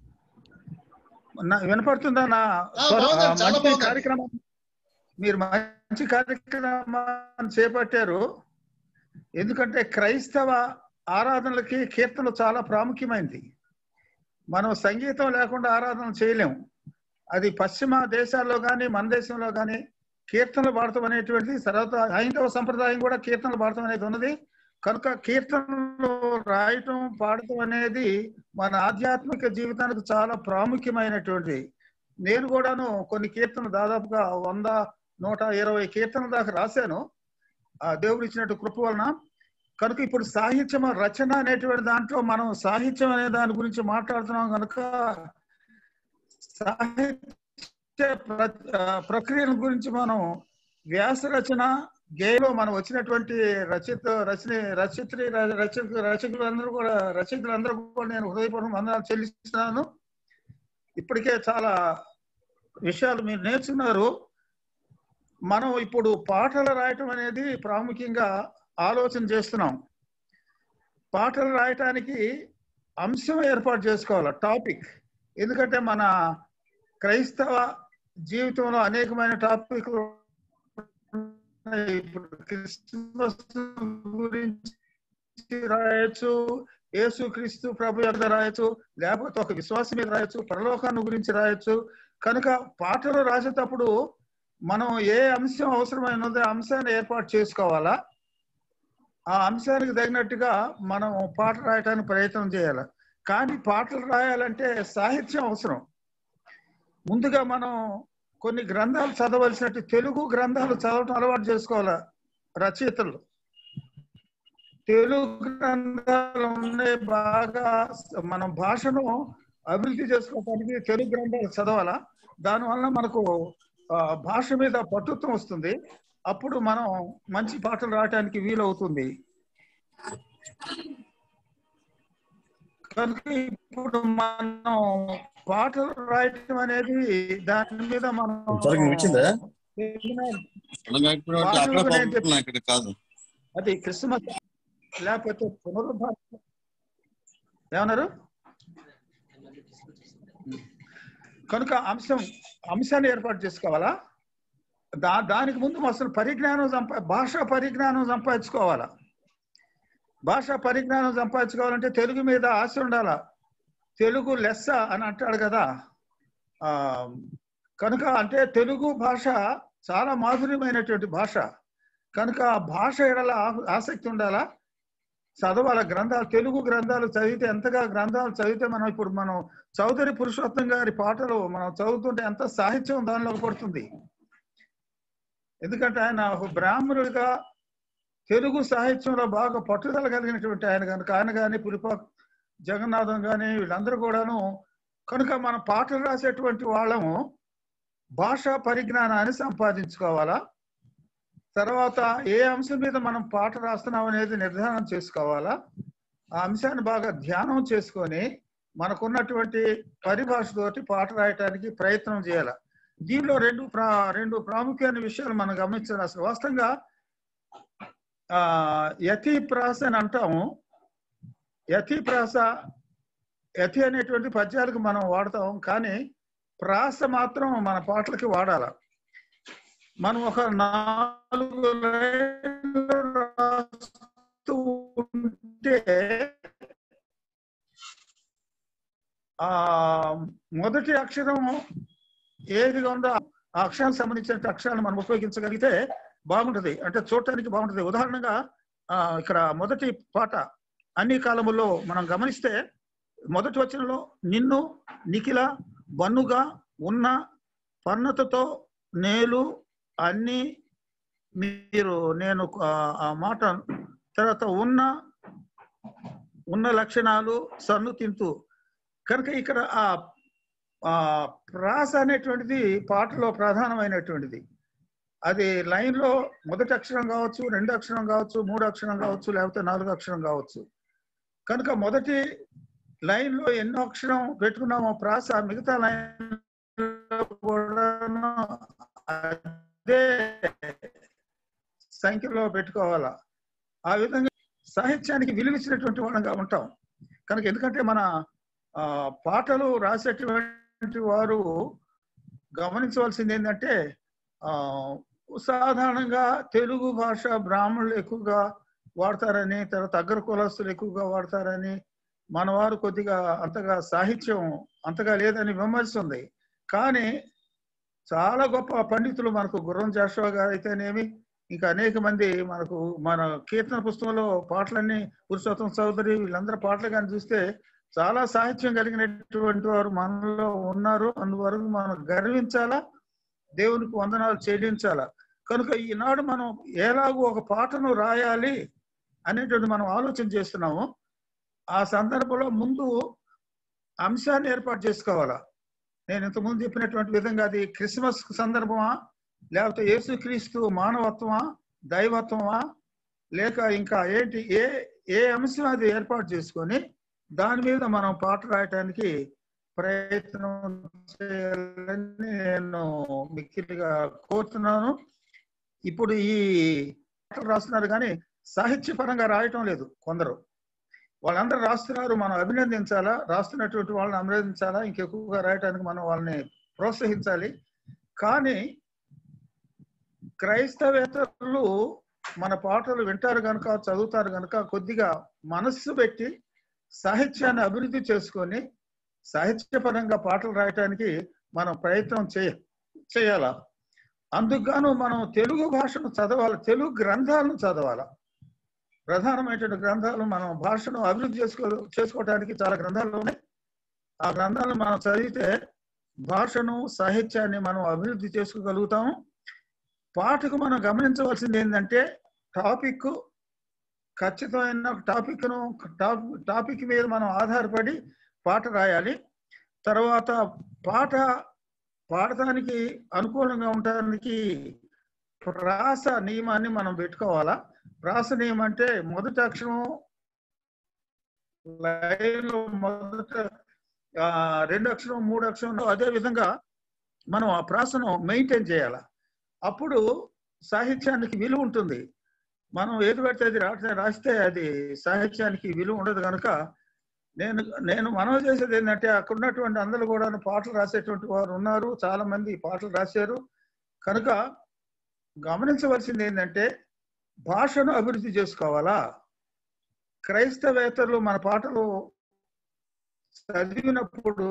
నా- వినపడుతుందా నా ఆ, స్వరం? బాగుందండి, ఆ, చాలా మంచి బాగుందండి. కార్యక్రమం మీరు మంచి కార్యక్రమాన్ని చేపట్టారు ఎందుకంటే క్రైస్తవ ఆరాధనలకి కీర్తనలు చాలా ప్రాముఖ్యమైనది మనం సంగీతం లేకుండా ఆరాధన చేయలేము అది పశ్చిమ దేశాల్లో కానీ మన దేశంలో కానీ కీర్తనలు పాడటం అనేటువంటిది సర్వత హైందవ సంప్రదాయం కూడా కీర్తనలు పాడటం అనేది ఉన్నది కనుక కీర్తనలు రాయటం పాడటం అనేది మన ఆధ్యాత్మిక జీవితానికి చాలా ప్రాముఖ్యమైనటువంటిది నేను కూడాను కొన్ని కీర్తనలు దాదాపుగా వంద నూట ఇరవై కీర్తనల దాకా రాశాను ఆ దేవుడు ఇచ్చినట్టు కృప వలన కనుక ఇప్పుడు సాహిత్యం రచన అనేటువంటి దాంట్లో మనం సాహిత్యం అనే దాని గురించి మాట్లాడుతున్నాం కనుక సాహిత్య ప్ర- ఆ, ప్రక్రియల గురించి మనం వ్యాస రచన గేయలో మనం వచ్చినటువంటి రచయిత రచన రచయిత్రి రచక రచకులందరూ కూడా రచయితలందరూ కూడా నేను హృదయపూర్వక వందనాలు చెల్లిస్తున్నాను ఇప్పటికే చాలా విషయాలు మీరు నేర్చుకున్నారు మనం ఇప్పుడు పాటలు రాయటం అనేది ప్రాముఖ్యంగా ఆలోచన చేస్తున్నాం పాటలు రాయటానికి అంశం ఏర్పాటు చేసుకోవాలి టాపిక్ ఎందుకంటే మన క్రైస్తవ జీవితంలో అనేకమైన టాపిక్ ఇప్పుడు క్రిస్మస్ గురించి రాయొచ్చు యేసు క్రీస్తు ప్రభు యొక్క రాయొచ్చు లేకపోతే ఒక విశ్వాసం మీద రాయొచ్చు పరలోకాన్ని గురించి రాయొచ్చు కనుక పాటలు రాసేటప్పుడు మనం ఏ అంశం అవసరమైనదో ఆ అంశాన్ని ఏర్పాటు చేసుకోవాలా ఆ అంశానికి తగినట్టుగా మనం పాట రాయటానికి ప్రయత్నం చేయాలి కానీ పాటలు రాయాలంటే సాహిత్యం అవసరం ముందుగా మనం కొన్ని గ్రంథాలు చదవలసినట్టు తెలుగు గ్రంథాలు చదవటం అలవాటు చేసుకోవాలి రచయితలు తెలుగు గ్రంథాలు ఉన్నాయి బాగా మనం భాషను అభివృద్ధి చేసుకోవడానికి తెలుగు గ్రంథాలు చదవాలా దానివల్ల మనకు ఆ, భాష మీద పట్టుత్వం వస్తుంది అప్పుడు మనం మంచి పాటలు రాయటానికి వీలవుతుంది కనుక ఇప్పుడు మనం పాటలు రాయటం అనేది దాని మీద మనం త్వరగా వినిపించిందా? ఏదైనా ఇప్పుడు పాటలు అక్కడ కూడా ఏంటి? పంపుతున్నా ఇక్కడ కాదు అది క్రిస్మస్ లేకపోతే పునరుద్ధరణ ఏమన్నారు కనుక అంశం అంశాన్ని ఏర్పాటు చేసుకోవాలా దా దానికి ముందు అసలు పరిజ్ఞానం సంపా భాషా పరిజ్ఞానం సంపాదించుకోవాలా భాషా పరిజ్ఞానం సంపాదించుకోవాలంటే తెలుగు మీద ఆశ ఉండాలా తెలుగు లెస్స అని అంటాడు కదా ఆ కనుక అంటే తెలుగు భాష చాలా మాధుర్యమైనటువంటి భాష కనుక ఆ భాష ఎడల ఆ- ఆసక్తి ఉండాలా చదవాల గ్రంథాలు తెలుగు గ్రంథాలు చదివితే ఎంతగా గ్రంథాలు చదివితే మనం ఇప్పుడు మనం చౌదరి పురుషోత్తం గారి పాటలు మనం చదువుతుంటే ఎంత సాహిత్యం దానిలోకి పడుతుంది ఎందుకంటే ఆయన ఒక బ్రాహ్మణుడిగా తెలుగు సాహిత్యంలో బాగా పట్టుదల కలిగినటువంటి ఆయన కనుక ఆయన కానీ పులిపా జగన్నాథం కానీ వీళ్ళందరూ కూడాను కనుక మన పాటలు రాసేటువంటి వాళ్ళము భాషా పరిజ్ఞానాన్ని సంపాదించుకోవాలా తర్వాత ఏ అంశం మీద మనం పాట రాస్తున్నాం అనేది నిర్ధారణ చేసుకోవాలా ఆ అంశాన్ని బాగా ధ్యానం చేసుకొని మనకున్నటువంటి పరిభాషతోటి పాట రాయటానికి ప్రయత్నం చేయాలి దీనిలో రెండు ప్రా రెండు ప్రాముఖ్యమైన విషయాలు మనం గమనించాలి అసలు వాస్తవంగా ఆ యతి ప్రాస అని అంటాము యతి ప్రాస యతి అనేటువంటి పద్యాలకు మనం వాడతాం కానీ ప్రాస మాత్రం మన పాటలకి వాడాల మనం ఒక నాలుగు లైన్లు రాస్తూ ఉంటే ఆ మొదటి అక్షరం ఏదిగా ఉందో ఆ అక్షరానికి సంబంధించిన అక్షరాలను మనం ఉపయోగించగలిగితే బాగుంటది అంటే చూడటానికి బాగుంటది ఉదాహరణగా ఆ ఇక్కడ మొదటి పాట అన్ని కాలముల్లో మనం గమనిస్తే మొదటి వచనంలో నిన్ను నిఖిల బన్నుగా ఉన్న పన్నతతో నేలు అన్ని మీరు నేను ఆ ఆ మాట తర్వాత ఉన్న ఉన్న లక్షణాలు సన్ను తింటూ కనుక ఇక్కడ ఆ ఆ ప్రాస అనేటువంటిది పాటలో ప్రధానమైనటువంటిది అది లైన్ లో మొదటి అక్షరం కావచ్చు రెండు అక్షరం కావచ్చు మూడు అక్షరం కావచ్చు లేకపోతే నాలుగు అక్షరం కావచ్చు కనుక మొదటి లైన్ లో ఎన్నో అక్షరం పెట్టుకున్నామో ప్రాస మిగతా లైన్ కూడా అదే సంఖ్యలో పెట్టుకోవాలా ఆ విధంగా సాహిత్యానికి విలువిచ్చినటువంటి వాళ్ళంగా ఉంటాం కనుక ఎందుకంటే మన ఆ, పాటలు రాసేటువంటి వారు గమనించవలసింది ఏంటంటే ఆ సాధారణంగా తెలుగు భాష బ్రాహ్మణులు ఎక్కువగా వాడతారని తర్వాత అగ్ర కులస్తులు ఎక్కువగా వాడతారని మన వారు కొద్దిగా అంతగా సాహిత్యం అంతగా లేదని విమర్శ ఉంది కానీ చాలా గొప్ప పండితులు మనకు గుర్రం జాషువా గారు అయితేనేమి ఇంకా అనేక మంది మనకు మన కీర్తన పుస్తకంలో పాటలన్నీ పురుషోత్తం చౌదరి వీళ్ళందరూ పాటలు కానీ చూస్తే చాలా సాహిత్యం కలిగినటువంటి వారు మనలో ఉన్నారు అందువరకు మనం గర్వించాలా దేవునికి వందనాలు చెల్లించాలా కనుక ఈనాడు మనం ఎలాగో ఒక పాటను రాయాలి అనేటువంటి మనం ఆలోచన చేస్తున్నాము ఆ సందర్భంలో ముందు అంశాన్ని ఏర్పాటు చేసుకోవాలా నేను ఇంతకుముందు చెప్పినటువంటి విధంగా అది క్రిస్మస్ సందర్భమా లేకపోతే యేసుక్రీస్తు మానవత్వమా దైవత్వమా లేక ఇంకా ఏంటి ఏ ఏ అంశం అది ఏర్పాటు చేసుకొని దాని మీద మనం పాట రాయటానికి ప్రయత్నం చేయాలని నేను మిక్కిలిగా కోరుతున్నాను ఇప్పుడు ఈ పాటలు రాస్తున్నారు కానీ సాహిత్యపరంగా రాయటం లేదు కొందరు వాళ్ళందరూ రాస్తున్నారు మనం అభినందించాలా రాస్తున్నటువంటి వాళ్ళని అభినందించాలా ఇంకెక్కువగా రాయటానికి మనం వాళ్ళని ప్రోత్సహించాలి కానీ క్రైస్తవేతరులు మన పాటలు వింటారు కనుక చదువుతారు కనుక కొద్దిగా మనస్సు పెట్టి సాహిత్యాన్ని అభివృద్ధి చేసుకొని సాహిత్యపరంగా పాటలు రాయటానికి మనం ప్రయత్నం చేయ చేయాలా అందుకుగాను మనం తెలుగు భాషను చదవాలి తెలుగు గ్రంథాలను చదవాలి ప్రధానమైనటువంటి గ్రంథాలు మనం భాషను అభివృద్ధి చేసుకో చేసుకోవడానికి చాలా గ్రంథాలు ఉన్నాయి ఆ గ్రంథాలను మనం చదివితే భాషను సాహిత్యాన్ని మనం అభివృద్ధి చేసుకోగలుగుతాము పాటకు మనం గమనించవలసింది ఏంటంటే టాపిక్ ఖచ్చితమైన టాపిక్ ను టాపిక్ మీద మనం ఆధారపడి పాట రాయాలి తర్వాత పాట పాడటానికి అనుకూలంగా ఉండటానికి ప్రాస నియమాన్ని మనం పెట్టుకోవాలా ప్రాస నియమం అంటే మొదటి అక్షరం లైన్ మొదట ఆ, రెండు అక్షరం మూడు అక్షరం అదే విధంగా మనం ఆ ప్రాసను మెయింటైన్ చేయాలి అప్పుడు సాహిత్యానికి విలువ ఉంటుంది మనం ఏది పడితే అది రాస్తే రాస్తే అది సాహిత్యానికి విలువ ఉండదు కనుక నేను నేను మనవి చేసేది ఏంటంటే అక్కడ ఉన్నటువంటి అందరూ కూడా పాటలు రాసేటువంటి వారు ఉన్నారు చాలా మంది పాటలు రాశారు కనుక గమనించవలసింది ఏంటంటే భాషను అభివృద్ధి చేసుకోవాలా క్రైస్తవేతరులు మన పాటలు చదివినప్పుడు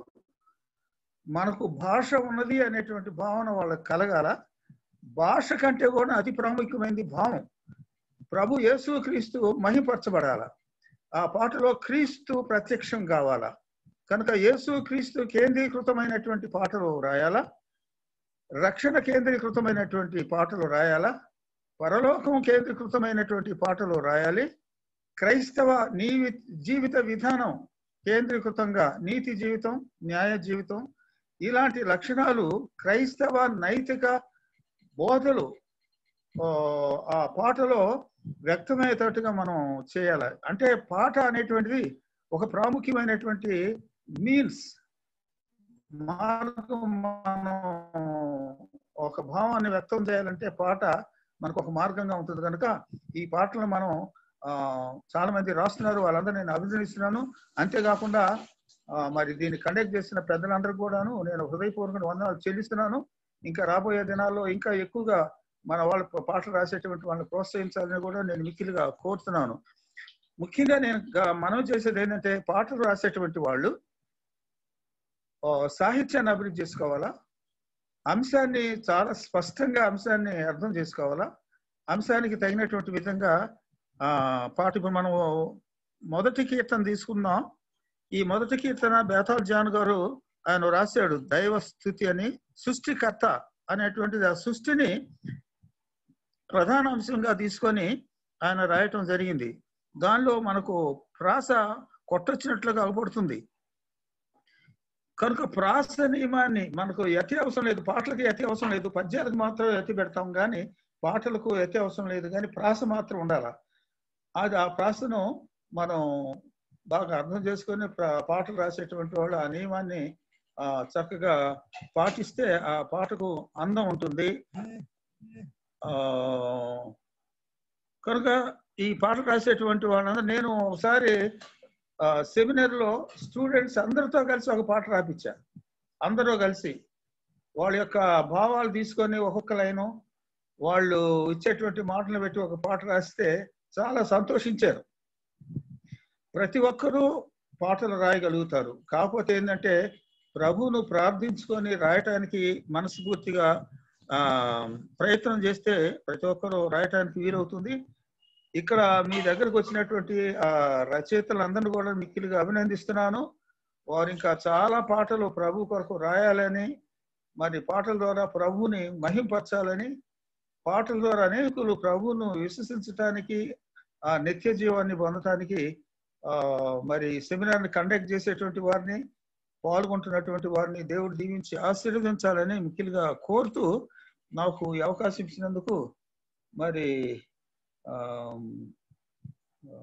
మనకు భాష ఉన్నది అనేటువంటి భావన వాళ్ళకి కలగాల భాష కంటే కూడా అతి ప్రాముఖ్యమైనది భావం ప్రభు యేసు క్రీస్తు మహిపరచబడాల ఆ పాటలో క్రీస్తు ప్రత్యక్షం కావాలా కనుక యేసు క్రీస్తు కేంద్రీకృతమైనటువంటి పాటలు రాయాలా రక్షణ కేంద్రీకృతమైనటువంటి పాటలు రాయాలా పరలోకం కేంద్రీకృతమైనటువంటి పాటలు రాయాలి క్రైస్తవ నీవి జీవిత విధానం కేంద్రీకృతంగా నీతి జీవితం న్యాయ జీవితం ఇలాంటి లక్షణాలు క్రైస్తవ నైతిక బోధలు ఆ, ఆ పాటలో వ్యక్తమయ్యేటట్టుగా మనం చేయాలి అంటే పాట అనేటువంటిది ఒక ప్రాముఖ్యమైనటువంటి మీన్స్ మార్గం మనం ఒక భావాన్ని వ్యక్తం చేయాలంటే పాట మనకు ఒక మార్గంగా ఉంటుంది కనుక ఈ పాటలను మనం ఆ చాలా మంది రాస్తున్నారు వాళ్ళందరూ నేను అభినందిస్తున్నాను అంతేకాకుండా ఆ, మరి దీన్ని కండక్ట్ చేసిన పెద్దలందరూ కూడాను నేను హృదయపూర్వక వందనాలు చెల్లిస్తున్నాను ఇంకా రాబోయే దినాల్లో ఇంకా ఎక్కువగా మన వాళ్ళ పాటలు రాసేటువంటి వాళ్ళని ప్రోత్సహించాలని కూడా నేను మిక్కిలిగా కోరుతున్నాను ముఖ్యంగా నేను గ- మనవి చేసేది ఏంటంటే పాటలు రాసేటువంటి వాళ్ళు ఆ, సాహిత్యాన్ని అభివృద్ధి చేసుకోవాలా అంశాన్ని చాలా స్పష్టంగా అంశాన్ని అర్థం చేసుకోవాలా అంశానికి తగినటువంటి విధంగా ఆ పాట ఇప్పుడు మనం మొదటి కీర్తన తీసుకుందాం ఈ మొదటి కీర్తన బేతాల్ జాన్ గారు ఆయన రాశాడు దైవ స్థుతి అని సృష్టికర్త అనేటువంటిది ఆ సృష్టిని ప్రధాన అంశంగా తీసుకొని ఆయన రాయటం జరిగింది దానిలో మనకు ప్రాస కొట్టొచ్చినట్లుగా అవపడుతుంది కనుక ప్రాస నియమాన్ని మనకు ఎతి అవసరం లేదు పాటలకు ఎతి అవసరం లేదు పద్యాలకు మాత్రం ఎతి పెడతాం కానీ పాటలకు ఎతి అవసరం లేదు కానీ ప్రాస మాత్రం ఉండాల అది ఆ ప్రాసను మనం బాగా అర్థం చేసుకొని ప్ర- పాటలు రాసేటువంటి వాళ్ళు ఆ నియమాన్ని ఆ చక్కగా పాటిస్తే ఆ పాటకు అందం ఉంటుంది ఆ కనుక ఈ పాటలు రాసేటువంటి వాళ్ళందరూ నేను ఒకసారి సెమినార్ లో స్టూడెంట్స్ అందరితో కలిసి ఒక పాట రాపించా అందరూ కలిసి వాళ్ళ యొక్క భావాలు తీసుకొని ఒక్కొక్క లైను వాళ్ళు ఇచ్చేటువంటి మాటలు పెట్టి ఒక పాట రాస్తే చాలా సంతోషించారు ప్రతి ఒక్కరూ పాటలు రాయగలుగుతారు కాకపోతే ఏంటంటే ప్రభువును ప్రార్థించుకొని రాయటానికి మనస్ఫూర్తిగా ఆ ప్రయత్నం చేస్తే ప్రతి ఒక్కరూ రాయటానికి వీలవుతుంది ఇక్కడ మీ దగ్గరకు వచ్చినటువంటి ఆ రచయితలందరినీ కూడా మిక్కిలిగా అభినందిస్తున్నాను వారు ఇంకా చాలా పాటలు ప్రభు కొరకు రాయాలని మరి పాటల ద్వారా ప్రభువుని మహింపరచాలని పాటల ద్వారా అనేకులు ప్రభువును విశ్వసించటానికి ఆ నిత్య జీవాన్ని పొందటానికి ఆ మరి సెమినార్ని కండక్ట్ చేసేటువంటి వారిని పాల్గొంటున్నటువంటి వారిని దేవుడు దీవించి ఆశీర్వదించాలని మిక్కిలిగా కోరుతూ నాకు ఈ అవకాశం ఇచ్చినందుకు మరి ఆ, ఆ,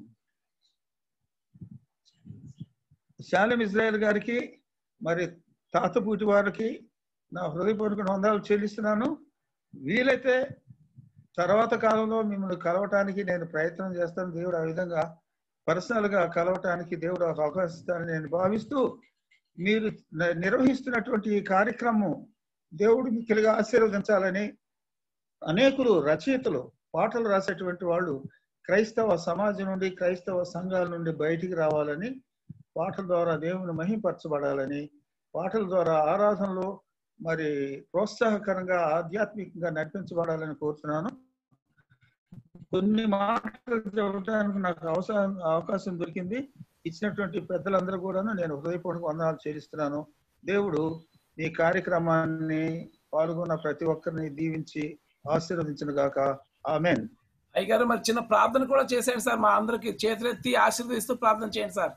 శాలం ఇజ్రాయెల్ గారికి మరి తాతపూటి వారికి నా హృదయపూర్వక వందనాలు చెల్లిస్తున్నాను వీలైతే తర్వాత కాలంలో మిమ్మల్ని కలవటానికి నేను ప్రయత్నం చేస్తాను దేవుడు ఆ విధంగా పర్సనల్ గా కలవటానికి దేవుడు ఒక అవకాశం ఇస్తానని నేను భావిస్తూ మీరు న- నిర్వహిస్తున్నటువంటి ఈ కార్యక్రమం దేవుడు మిక్కిలిగా ఆశీర్వదించాలని అనేకులు రచయితలు పాటలు రాసేటువంటి వాళ్ళు క్రైస్తవ సమాజం నుండి క్రైస్తవ సంఘాల నుండి బయటికి రావాలని పాటల ద్వారా దేవుని మహింపరచబడాలని పాటల ద్వారా ఆరాధనలో మరి ప్రోత్సాహకరంగా ఆధ్యాత్మికంగా నడిపించబడాలని కోరుతున్నాను కొన్ని మాటలు చెప్పడానికి నాకు అవసరం అవకాశం దొరికింది ఇచ్చినటువంటి పెద్దలందరూ కూడాను నేను హృదయపూర్వక వందనాలు చెల్లిస్తున్నాను దేవుడు ఈ కార్యక్రమాన్ని పాల్గొన్న ప్రతి ఒక్కరిని దీవించి ఆశీర్వదించిన గాక ఆమెన్ అయ్యగారు మరి చిన్న ప్రార్థన కూడా చేసేయండి సార్ మా అందరికి చేతులెత్తి ఆశీర్వదిస్తూ ప్రార్థన చేయండి సార్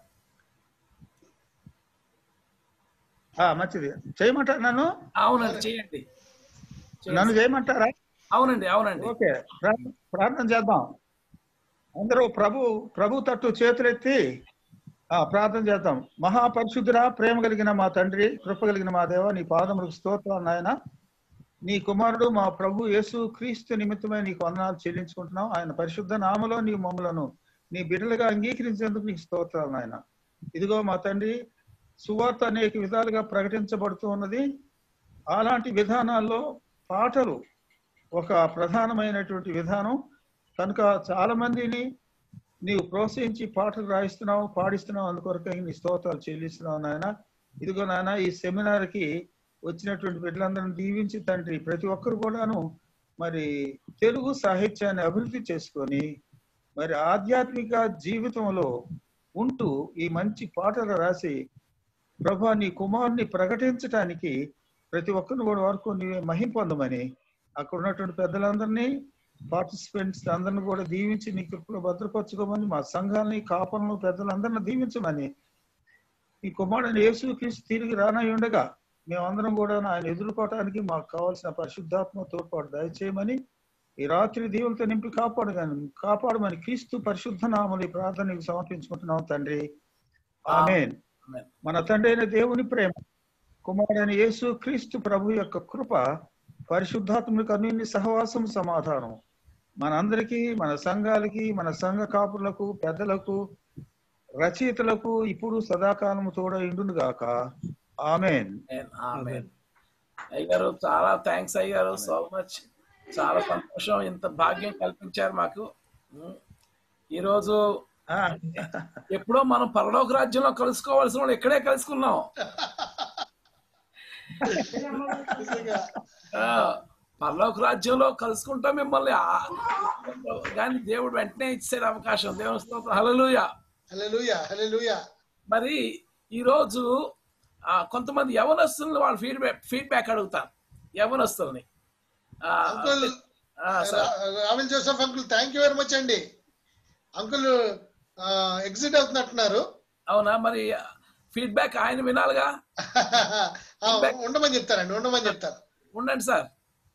ఆ, మంచిది చేయమంటారా నన్ను అవునండి చేయండి నన్ను చేయమంటారా అవునండి అవునండి ఓకే ప్రార్థ- ప్రార్థన చేద్దాం అందరూ ప్రభు ప్రభు తట్టు చేతులెత్తి ఆ ప్రార్థన చేద్దాం మహాపరిశుద్ధురా ప్రేమ కలిగిన మా తండ్రి కృప కలిగిన మా దేవ నీ పాదములకు స్తోత్రాలు నాయన నీ కుమారుడు మా ప్రభు యేసు క్రీస్తు నిమిత్తమై నీకు వందనాలు చెల్లించుకుంటున్నాం ఆయన పరిశుద్ధ నామలో నీ మమ్మలను నీ బిడ్డలుగా అంగీకరించేందుకు నీకు స్తోత్రాలు నాయన ఇదిగో మా తండ్రి సువార్త అనేక విధాలుగా ప్రకటించబడుతూ ఉన్నది అలాంటి విధానాల్లో పాటలు ఒక ప్రధానమైనటువంటి విధానం కనుక చాలా మందిని నీవు ప్రోత్సహించి పాటలు రాయిస్తున్నావు పాడిస్తున్నావు అందుకొరకు నీ స్తోత్రాలు చెల్లిస్తున్నావు నాయన ఇదిగో నాయన ఈ సెమినార్కి వచ్చినటువంటి బిడ్డలందరిని దీవించి తండ్రి ప్రతి ఒక్కరు కూడాను మరి తెలుగు సాహిత్యాన్ని అభివృద్ధి చేసుకొని మరి ఆధ్యాత్మిక జీవితంలో ఉంటూ ఈ మంచి పాటలు రాసి ప్రభా నీ కుమారుని ప్రకటించటానికి ప్రతి ఒక్కరిని కూడా వరకు నీవే మహిం పొందమని అక్కడ ఉన్నటువంటి పెద్దలందరినీ పార్టిసిపెంట్స్ అందరిని కూడా దీవించి నీ కృపలో భద్రపరచుకోమని మా సంఘాలని కాపలను పెద్దలందరిని దీవించమని ఈ కుమారుని యేసు క్రీస్తు తిరిగి రానై ఉండగా మేమందరం కూడా ఆయన ఎదుర్కోవటానికి మాకు కావాల్సిన పరిశుద్ధాత్మ తోడ్పాటు దయచేయమని ఈ రాత్రి దీవులతో నింపి కాపాడగాని కాపాడమని క్రీస్తు పరిశుద్ధ నామని ఈ ప్రార్థన నీకు సమర్పించుకుంటున్నాం తండ్రి ఆమేన్ ఆమేన్. మన తండ్రి అయిన దేవుని ప్రేమ కుమారుడైన యేసు క్రీస్తు ప్రభు యొక్క కృప పరిశుద్ధాత్మకు అన్నింటి సహవాసం సమాధానం మనందరికీ మన సంఘాలకి మన సంఘ కాపులకు పెద్దలకు రచయితలకు ఇప్పుడు సదాకాలము తోడ ఇండును గాక ఆమెన్ ఆమేన్, ఆమేన్. అయ్యగారు చాలా థ్యాంక్స్ అయ్యారు సో మచ్ చాలా సంతోషం ఇంత భాగ్యం కల్పించారు మాకు ఉం. ఈరోజు ఎప్పుడో మనం పరలోక రాజ్యంలో కలుసుకోవాల్సిన వాళ్ళు ఇక్కడే కలుసుకున్నాం నిజంగా. ఆ, పరలోక రాజ్యంలో కలుసుకుంటాం మిమ్మల్ని ఆ- కానీ దేవుడు వెంటనే ఇచ్చాడు అవకాశం దేవుని స్తోత్రం హల్లెలూయా హల్లెలూయా హల్లెలూయా మరి ఈరోజు ఆ, కొంతమంది యవనస్తుల్ని వాళ్ళు ఫీడ్బ్యాక్ ఫీడ్బ్యాక్ అడుగుతారు యవనస్తుల్ని ఆ, అంకుల్ ఆ, sir. Ravela Joseph uncle thank you very much అండి అంకుల్ ఎగ్జిట్ అవుతున్నట్టున్నారు అవునా మరి ఫీడ్బ్యాక్ ఆయన వినాలిగా ఆ, ఉండమని చెప్తారండి ఉండమని చెప్తారు ఉండండి సార్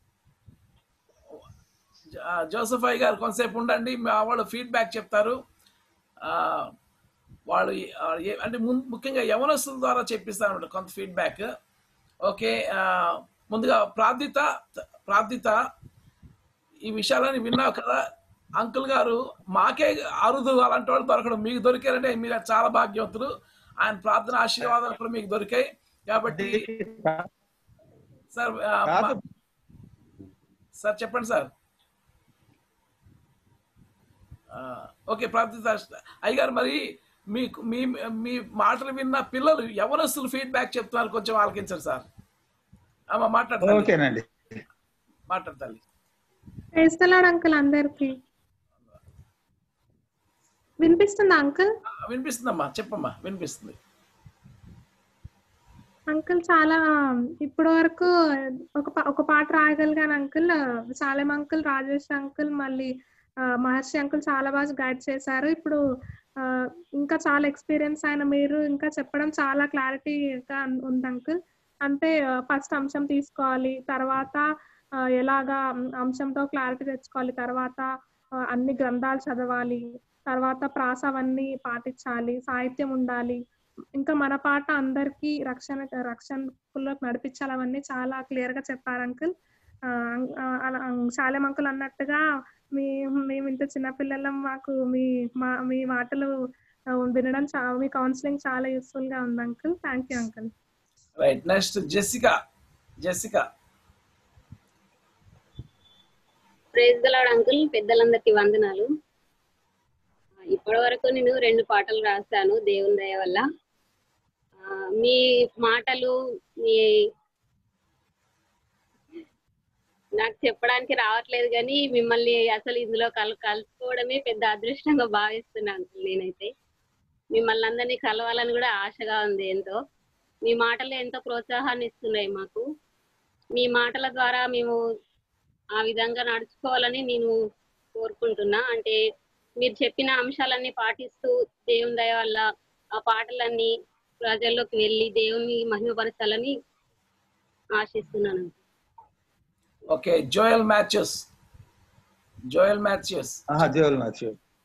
జ- జోసఫ్ అయ్య గారు కొంతసేపు ఉండండి మా వాళ్ళు ఫీడ్బ్యాక్ చెప్తారు ఆ, వాళ్ళు ఈ- ఆ, ఏ- అంటే ముం- ముఖ్యంగా యవనస్తుల ద్వారా చెప్పిస్తారన్నమాట కొంత ఫీడ్బ్యాక్ ఓకే ఆ, ముందుగా ప్రార్థిత ప్రార్థిత ఈ విషయాలని విన్నావు కదా అంకుల్ గారు మాకే అరుదు అలాంటి వాళ్ళు దొరకడం మీకు దొరికారంటే మీరు చాలా భాగ్యవంతులు ఆయన ప్రార్థన ఆశీర్వాదాలు కూడా మీకు దొరికాయి కాబట్టి సార్ ఆ, మా- సార్ చెప్పండి సార్ ఆ, ఓకే ప్రార్థిత అయ్యగారు మరి మీకు మీ మీ మాటలు విన్న పిల్లలు ఎవరస్తులు ఫీడ్బ్యాక్ చెప్తున్నారు కొంచెం ఆలకించండి సార్ అమ్మ మాట్లాడతాను ఓకేనండి మాట్లాడతాను వేస్తున్నాడు అంకుల్ అందరికి వినిపిస్తుందా అంకుల్ వినిపిస్తుందమ్మా చెప్పమ్మా వినిపిస్తుంది అంకుల్ చాలా ఇప్పటి వరకు ఒక పా- ఒక పాట రాయగలిగాను uncle Salem uncle Rajesh uncle మళ్ళీ ఆ, మహర్షి అంకుల్ చాలా బాగా గైడ్ చేశారు ఇప్పుడు ఆ, ఇంకా చాలా ఎక్స్పీరియన్స్ అయిన మీరు ఇంకా చెప్పడం చాలా క్లారిటీగా ఉంది అంకుల్ అంటే ఫస్ట్ అంశం తీసుకోవాలి తర్వాత ఆ, ఎలాగా అంశంతో క్లారిటీ తెచ్చుకోవాలి తర్వాత ఆ, అన్ని గ్రంథాలు చదవాలి తర్వాత ప్రాస అవన్నీ పాటించాలి సాహిత్యం ఉండాలి ఇంకా మన పాట అందరికి రక్షణ రక్షణలోకి నడిపించాలి అవన్నీ చాలా క్లియర్ గా చెప్పారు అంకుల్ ఆ, ఆ, అలా శాలెం అంకుల్ అన్నట్టుగా మీ మేము ఇంత చిన్నపిల్లలం మాకు మీ మా మీ మాటలు ఆ, వినడం చా మీ కౌన్సిలింగ్ చాలా యూస్ఫుల్ గా ఉంది uncle thank you uncle right next Jessica Jessica praise the Lord uncle పెద్దలందరికీ వందనాలు ఇప్పటి వరకు నేను రెండు పాటలు రాశాను దేవుని దయ వల్ల ఆ, మీ మాటలు మీ నాకు చెప్పడానికి రావట్లేదు కానీ మిమ్మల్ని అసలు ఇందులో కలు కలుసుకోవడమే పెద్ద అదృష్టంగా భావిస్తున్నాను అంకుల్ నేనైతే మిమ్మల్ని అందరినీ కలవాలని కూడా ఆశగా ఉంది ఎంతో మీ మాటలు ఎంతో ప్రోత్సాహాన్ని ఇస్తున్నాయి మాకు మీ మాటల ద్వారా మేము ఆ విధంగా నడుచుకోవాలని నేను కోరుకుంటున్నా అంటే మీరు చెప్పిన అంశాలన్నీ పాటిస్తూ దేవుని దయ వల్ల ఆ పాటలన్నీ ప్రజల్లోకి వెళ్ళి దేవుని మహిమపరచాలని ఆశిస్తున్నాను okay Joel matches Joel matches దేవుల్ మ్యాచ్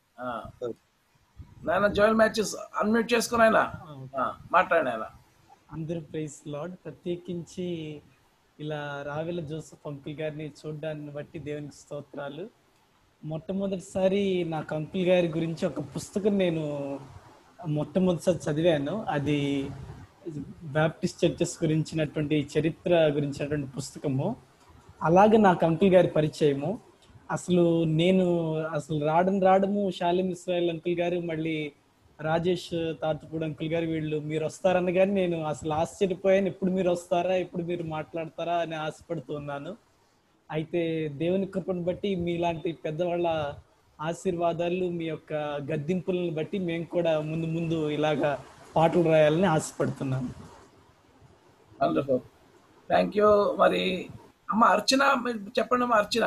నాయన జోయల్ మ్యాచెస్ అన్మ్యూట్ చేసుకుని ఆయన మాట్లాడిన ఆయన అందరూ ప్రైజ్ లార్డ్ ప్రత్యేకించి ఇలా రావెల జోసఫ్ అంకుల్ గారిని చూడడాన్ని బట్టి దేవునికి స్తోత్రాలు మొట్టమొదటిసారి నాకు అంకుల్ గారి గురించి ఒక పుస్తకం నేను మొట్టమొదటిసారి చదివాను అది బ్యాప్టిస్ట్ చర్చెస్ గురించినటువంటి చరిత్ర గురించినటువంటి పుస్తకము అలాగే నాకు అంకుల్ గారి పరిచయము అసలు నేను అసలు రావడం రావడము షాలిం ఇస్రాయల్ అంకుల్ గారు మళ్ళీ రాజేష్ తాతపూడి అంకుల్ గారు వీళ్ళు మీరు వస్తారని కానీ నేను అసలు ఆశ్చర్యపోయాను ఎప్పుడు మీరు వస్తారా ఎప్పుడు మీరు మాట్లాడతారా అని ఆశపడుతూ ఉన్నాను అయితే దేవుని కృపను బట్టి మీలాంటి పెద్దవాళ్ళ ఆశీర్వాదాలు మీ యొక్క గద్దింపులను బట్టి మేము కూడా ముందు ముందు ఇలాగా పాటలు రాయాలని ఆశపడుతున్నాను వండర్ఫుల్ థ్యాంక్ యూ మరి అమ్మ అర్చన మీరు చెప్పండి అమ్మా అర్చన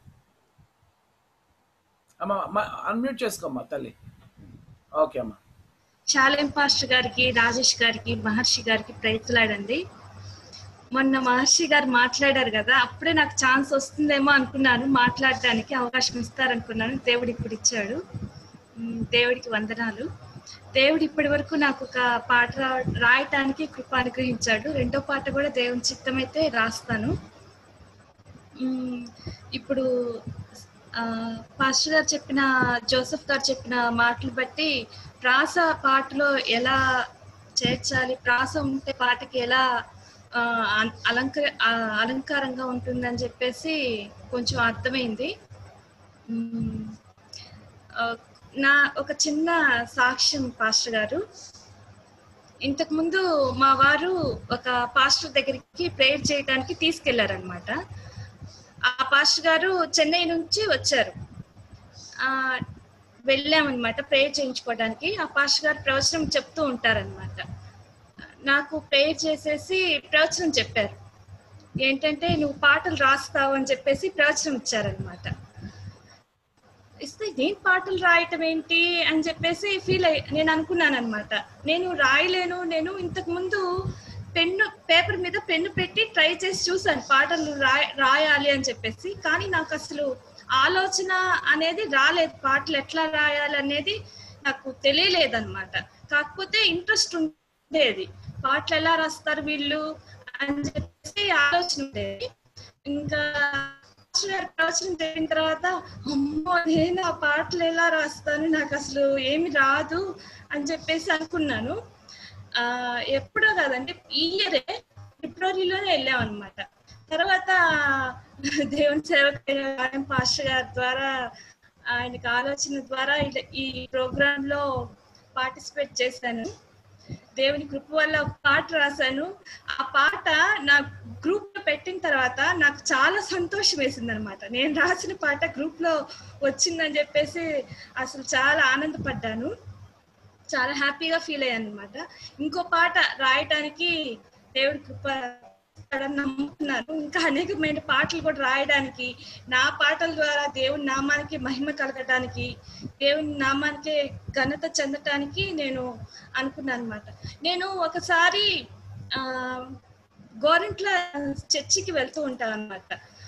అమ్మ అన్మ్యూట్ చేసుకోమ్మా తల్లి ఓకే అమ్మా శాలేం పాస్టర్ గారికి రాజేష్ గారికి మహర్షి గారికి ప్రయత్నాడండి మొన్న మహర్షి గారు మాట్లాడారు కదా అప్పుడే నాకు ఛాన్స్ వస్తుందేమో అనుకున్నాను మాట్లాడడానికి అవకాశం ఇస్తారనుకున్నాను దేవుడు ఇప్పుడు ఇచ్చాడు ఉమ్, దేవుడికి వందనాలు దేవుడు ఇప్పటి వరకు నాకు ఒక పాట రా- రాయటానికి కృప అనుగ్రహించాడు రెండో పాట కూడా దేవుని చిత్తమైతే రాస్తాను ఉమ్, ఇప్పుడు ఆ, పాస్టర్ గారు చెప్పిన జోసెఫ్ గారు చెప్పిన మాటలు బట్టి ప్రాస పాటలో ఎలా చేర్చాలి ప్రాస ఉంటే పాటకి ఎలా ఆ, అన్- అలంకర ఆ, అలంకారంగా ఉంటుందని చెప్పేసి కొంచెం అర్థమైంది ఉమ్, ఆ, నా ఒక చిన్న సాక్ష్యం పాస్టర్ గారు ఇంతకు ముందు మా వారు ఒక పాస్టర్ దగ్గరికి ప్రేయర్ చేయడానికి తీసుకెళ్లారనమాట ఆ పాస్టర్ గారు చెన్నై నుంచి వచ్చారు ఆ వెళ్ళామన్నమాట ప్రేయర్ చేయించుకోవడానికి ఆ పాస్టర్ గారు ప్రవచనం చెప్తూ ఉంటారనమాట నాకు ప్రేయర్ చేసేసి ప్రవచనం చెప్పారు ఏంటంటే నువ్వు పాటలు రాస్తావు అని చెప్పేసి ప్రవచనం ఇచ్చారనమాట ఇస్తే నేను పాటలు రాయటం ఏంటి అని చెప్పేసి ఫీల్ అయ్యి నేను అనుకున్నాను అనమాట నేను రాయలేను నేను ఇంతకు ముందు పెన్ను పేపర్ మీద పెన్ను పెట్టి ట్రై చేసి చూసాను పాటలు రాయ రాయాలి అని చెప్పేసి కానీ నాకు అసలు ఆలోచన అనేది రాలేదు పాటలు ఎట్లా రాయాలి అనేది నాకు తెలియలేదన్నమాట కాకపోతే ఇంట్రెస్ట్ ఉండేది పాటలు ఎలా రాస్తారు వీళ్ళు అని చెప్పేసి ఆలోచన ఉండేది ఇంకా మాస్టర్ గారి ప్రవచనం జరిగిన తర్వాత అమ్మో నేను ఆ పాటలు ఎలా రాస్తాను నాకు అసలు ఏమి రాదు అని చెప్పేసి అనుకున్నాను ఆ ఎప్పుడో కాదండి ఈ ఇయరే ఫిబ్రవరిలోనే వెళ్ళాం అనమాట తర్వాత దేవుని సేవక పాస్టర్ గారి ద్వారా ఆయనకి ఆలోచన ద్వారా ఇలా- ఈ ప్రోగ్రామ్ లో పార్టిసిపేట్ చేశాను దేవుని కృప వల్ల ఒక పాట రాశాను ఆ పాట నా గ్రూప్ లో పెట్టిన తర్వాత నాకు చాలా సంతోషం వేసింది అనమాట నేను రాసిన పాట గ్రూప్ లో వచ్చిందని చెప్పేసి అసలు చాలా ఆనందపడ్డాను చాలా హ్యాపీగా ఫీల్ అయ్యాను అనమాట ఇంకో పాట రాయటానికి దేవుడి కృప ఇస్తాడని నమ్ముతున్నాను ఇంకా అనేకమైన పాటలు కూడా రాయడానికి నా పాటల ద్వారా దేవుని నామానికి మహిమ కలగటానికి దేవుని నామానికి ఘనత చెందటానికి నేను అనుకున్నాను అనమాట నేను ఒకసారి ఆ గోరింట్ల చర్చికి వెళ్తూ ఉంటాను అనమాట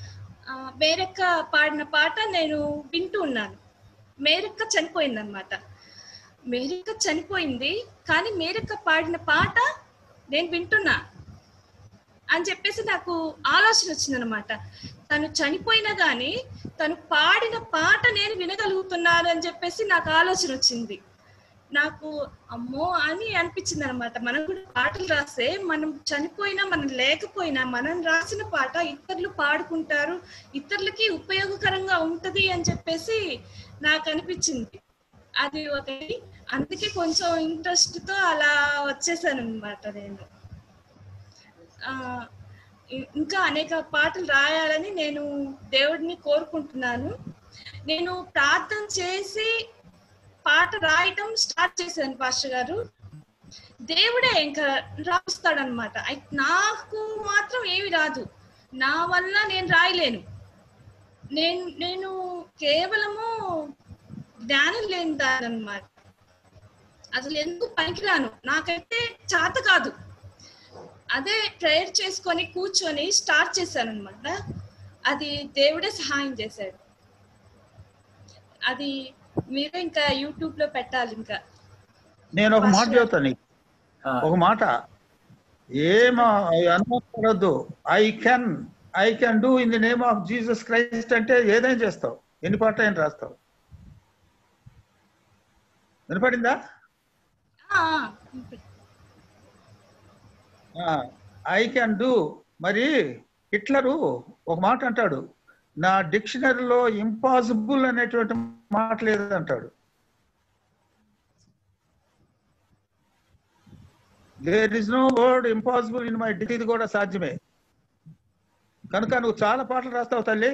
మేరక్క పాడిన పాట నేను వింటూ ఉన్నాను మేరక్క చనిపోయింది అనమాట మేరక్క చనిపోయింది కానీ మేరక్క పాడిన పాట నేను వింటున్నా అని చెప్పేసి నాకు ఆలోచన వచ్చిందనమాట తను చనిపోయినా కానీ తను పాడిన పాట నేను వినగలుగుతున్నాను అని చెప్పేసి నాకు ఆలోచన వచ్చింది నాకు అమ్మో అని అనిపించింది అనమాట మనం కూడా పాటలు రాస్తే మనం చనిపోయినా మనం లేకపోయినా మనం రాసిన పాట ఇతరులు పాడుకుంటారు ఇతరులకి ఉపయోగకరంగా ఉంటది అని చెప్పేసి నాకు అనిపించింది అది ఒకటి అందుకే కొంచెం ఇంట్రెస్ట్ తో అలా వచ్చేసాను అనమాట నేను ఆ, ఇ- ఇంకా అనేక పాటలు రాయాలని నేను దేవుడిని కోరుకుంటున్నాను నేను ప్రార్థన చేసి పాట రాయటం స్టార్ట్ చేశాను పాస్టర్ గారు దేవుడే ఇంకా రాస్తాడనమాట నాకు మాత్రం ఏమి రాదు నా వల్ల నేను రాయలేను నేను నేను కేవలము జ్ఞానం లేని దానమాట అసలు ఎందుకు పనికిరాను నాకైతే చేత కాదు అదే ప్రేయర్ చేసుకొని కూర్చొని స్టార్ట్ చేశాను అనమాట అది దేవుడే సహాయం చేశాడు అది మీరే ఇంకా యూట్యూబ్ లో పెట్టాలి ఇంకా నేను ఒక మాట చెబుతాను నీకు. ఒక మాట ఏమ అనుమానపడద్దు I can I can do in the name of Jesus Christ అంటే ఏదైనా చేస్తావు ఎన్ని పాటలు అయినా రాస్తావు వినపడిందా ఆ, ఐ కెన్ డూ మరి హిట్లరు ఒక మాట అంటాడు నా డిక్షనరీలో ఇంపాసిబుల్ అనేటువంటి మాట లేదంటాడు there is no word impossible in my ఇది కూడా సాధ్యమే కనుక నువ్వు చాలా పాటలు రాస్తావు తల్లి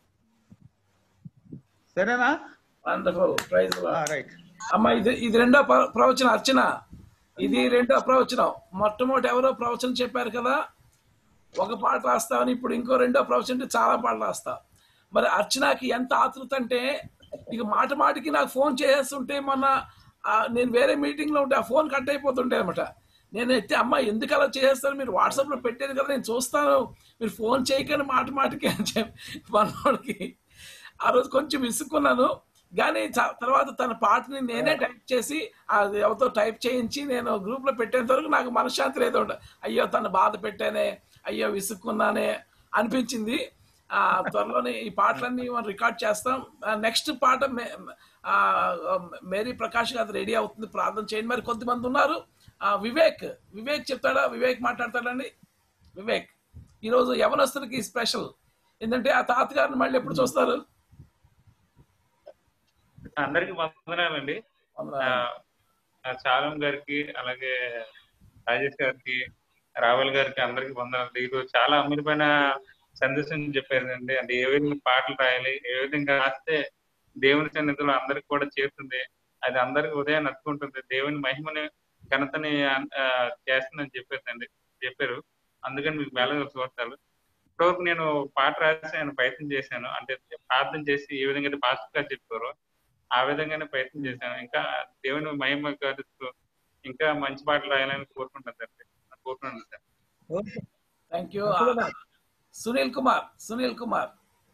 సరేనా వండర్ఫుల్ ప్రైజ్ రైట్ అమ్మ ఇది ఇది రెండో ప్ర- ప్రవచనం అర్చన ఇది రెండో ప్రవచనం మొట్టమొదటి ఎవరో ప్రవచనం చెప్పారు కదా ఒక పాట రాస్తావని ఇప్పుడు ఇంకో రెండో ప్రవచనం అంటే చాలా పాటలు రాస్తావు మరి అర్చనకి ఎంత ఆతృత అంటే ఇక మాట మాటికి నాకు ఫోన్ చేస్తుంటే మొన్న ఆ, నేను వేరే మీటింగ్ లో ఉంటే ఆ ఫోన్ కట్ అయిపోతుంటే అనమాట నేను ఎత్తే అమ్మ ఎందుకు అలా చేస్తారు మీరు వాట్సాప్ లో పెట్టారు కదా నేను చూస్తాను మీరు ఫోన్ చేయకండి మాట మాటికి అని చెప్పి మనోడికి ఆ రోజు కొంచెం విసుక్కున్నాను కానీ చ- తర్వాత తన పాటని నేనే టైప్ చేసి అది ఎవరితో టైప్ చేయించి నేను గ్రూప్ లో పెట్టేంత వరకు నాకు మనశ్శాంతి లేదు ఉండ అయ్యో తను బాధ పెట్టానే అయ్యో విసుక్కున్నానే అనిపించింది ఆ త్వరలోనే ఈ పాటలన్నీ మనం రికార్డ్ చేస్తాం నెక్స్ట్ పాట మే- ఆ, మేరీ ప్రకాష్ గారు రెడీ అవుతుంది ప్రార్థన చేయండి మరి కొంతమంది ఉన్నారు ఆ, వివేక్ వివేక్ చెప్తాడా వివేక్ మాట్లాడతాడండి వివేక్ ఈరోజు యవనస్తులకి స్పెషల్ ఏంటంటే ఆ తాతగారిని మళ్ళీ ఎప్పుడు చూస్తారు అందరికి వందనాలండి ఆ, ఆ చాలం గారికి అలాగే రాజేష్ గారికి రావల్ గారికి అందరికి వందనాలు ఈరోజు చాలా అమూల్యమైన సందేశం చెప్పారండి అంటే ఏ విధంగా పాటలు రాయాలి ఏ విధంగా రాస్తే దేవుని సన్నిధిలో అందరికి కూడా చేరుతుంది అది అందరికి ఉదయం నచ్చుకుంటుంది దేవుని మహిమని ఘనతని ఆ, చేస్తుందని చెప్పారండి చెప్పారు అందుకని మీకు మేళ చూస్తాను ఇప్పటివరకు నేను పాట రాసి ఆయన ప్రయత్నం చేశాను అంటే ప్రార్థన చేసి ఏ విధంగా అయితే పాస్టర్ గారు చెప్పారో ఆ విధంగానే ప్రయత్నం చేశాను ఇంకా దేవుని మహిమ కలుస్తూ ఇంకా మంచి పాటలు రాయాలని కోరుకుంటాను సార్ కోరుకుంటున్నాను sir thank you Sunil Kumar Sunil Kumar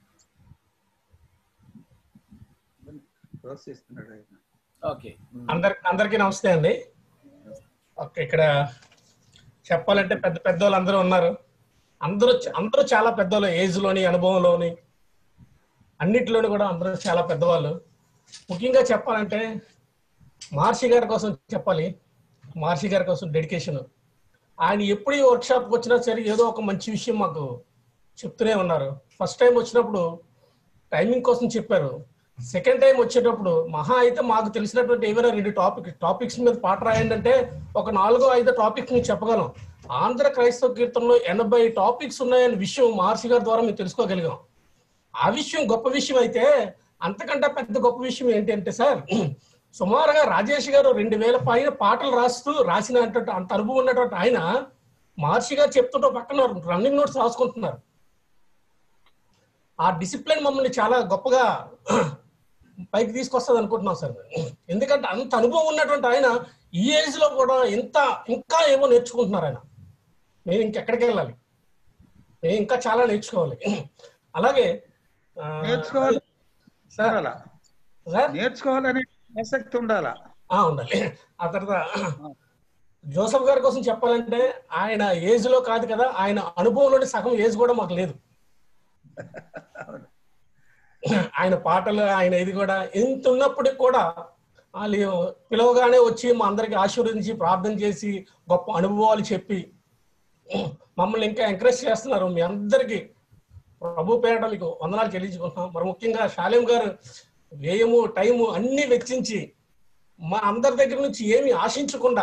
ప్రోత్సహిస్తున్నాడు ఆయన. ఓకే అందరి అందరికీ నమస్తే అండి ఓకే ఇక్కడ చెప్పాలంటే పెద్ద పెద్దోళ్ళు అందరూ ఉన్నారు అందరూ అందరూ చాలా పెద్దోళ్ళు ఏజ్ లోని అనుభవంలోని అన్నిటిలోని కూడా అందరూ చాలా పెద్దవాళ్ళు ముఖ్యంగా చెప్పాలంటే మహర్షి గారి కోసం చెప్పాలి మహర్షి గారి కోసం డెడికేషన్ ఆయన ఎప్పుడు ఈ వర్క్ షాప్కి వచ్చినా సరే ఏదో ఒక మంచి విషయం మాకు చెప్తూనే ఉన్నారు ఫస్ట్ టైం వచ్చినప్పుడు టైమింగ్ కోసం చెప్పారు సెకండ్ టైం వచ్చేటప్పుడు మహా అయితే మాకు తెలిసినటువంటి ఏమైనా రెండు టాపిక్ టాపిక్స్ మీద పాట రాయండి అంటే ఒక నాలుగో ఐదో టాపిక్స్ మీకు చెప్పగలం ఆంధ్ర క్రైస్తవ కీర్తనలో ఎనభై టాపిక్స్ ఉన్నాయనే విషయం మహర్షి గారి ద్వారా మేము తెలుసుకోగలిగాం ఆ విషయం గొప్ప విషయం అయితే అంతకంటే పెద్ద గొప్ప విషయం ఏంటంటే సార్ సుమారుగా రాజేష్ గారు రెండు వేల పైన పాటలు రాస్తూ రాసిన అంత అనుభవం ఉన్నటువంటి ఆయన మహర్షి గారు చెప్తుంటే పక్కన రన్నింగ్ నోట్స్ రాసుకుంటున్నారు ఆ డిసిప్లిన్ మమ్మల్ని చాలా గొప్పగా పైకి తీసుకొస్తుంది అనుకుంటున్నాం సార్ ఎందుకంటే అంత అనుభవం ఉన్నటువంటి ఆయన ఈ ఏజ్ లో కూడా ఇంత ఇంకా ఏమో నేర్చుకుంటున్నారు ఆయన మేము ఇంకెక్కడికి వెళ్ళాలి మేము ఇంకా చాలా నేర్చుకోవాలి అలాగే ఆ, నేర్చుకోవాలి సార్ ఉండాలా? సార్ నేర్చుకోవాలనే ఆసక్తి ఉండాలా ఆ, ఉండాలి ఆ తర్వాత జోసఫ్ గారి కోసం చెప్పాలంటే ఆయన ఏజ్ లో కాదు కదా ఆయన అనుభవంలోని సగం ఏజ్ కూడా మాకు లేదు ఆయన పాటలు ఆయన ఇది కూడా ఎంత ఉన్నప్పటికి కూడా వాళ్ళు పిలవగానే వచ్చి మా అందరికి ఆశీర్వదించి ప్రార్థన చేసి గొప్ప అనుభవాలు చెప్పి మమ్మల్ని ఇంకా ఎంకరేజ్ చేస్తున్నారు మీ అందరికి ప్రభు పేరట మీకు వందనాలు చెల్లించుకుంటున్నాం మరి ముఖ్యంగా శాలేం గారు వ్యయము టైము అన్ని వెచ్చించి మా అందరి దగ్గర నుంచి ఏమి ఆశించకుండా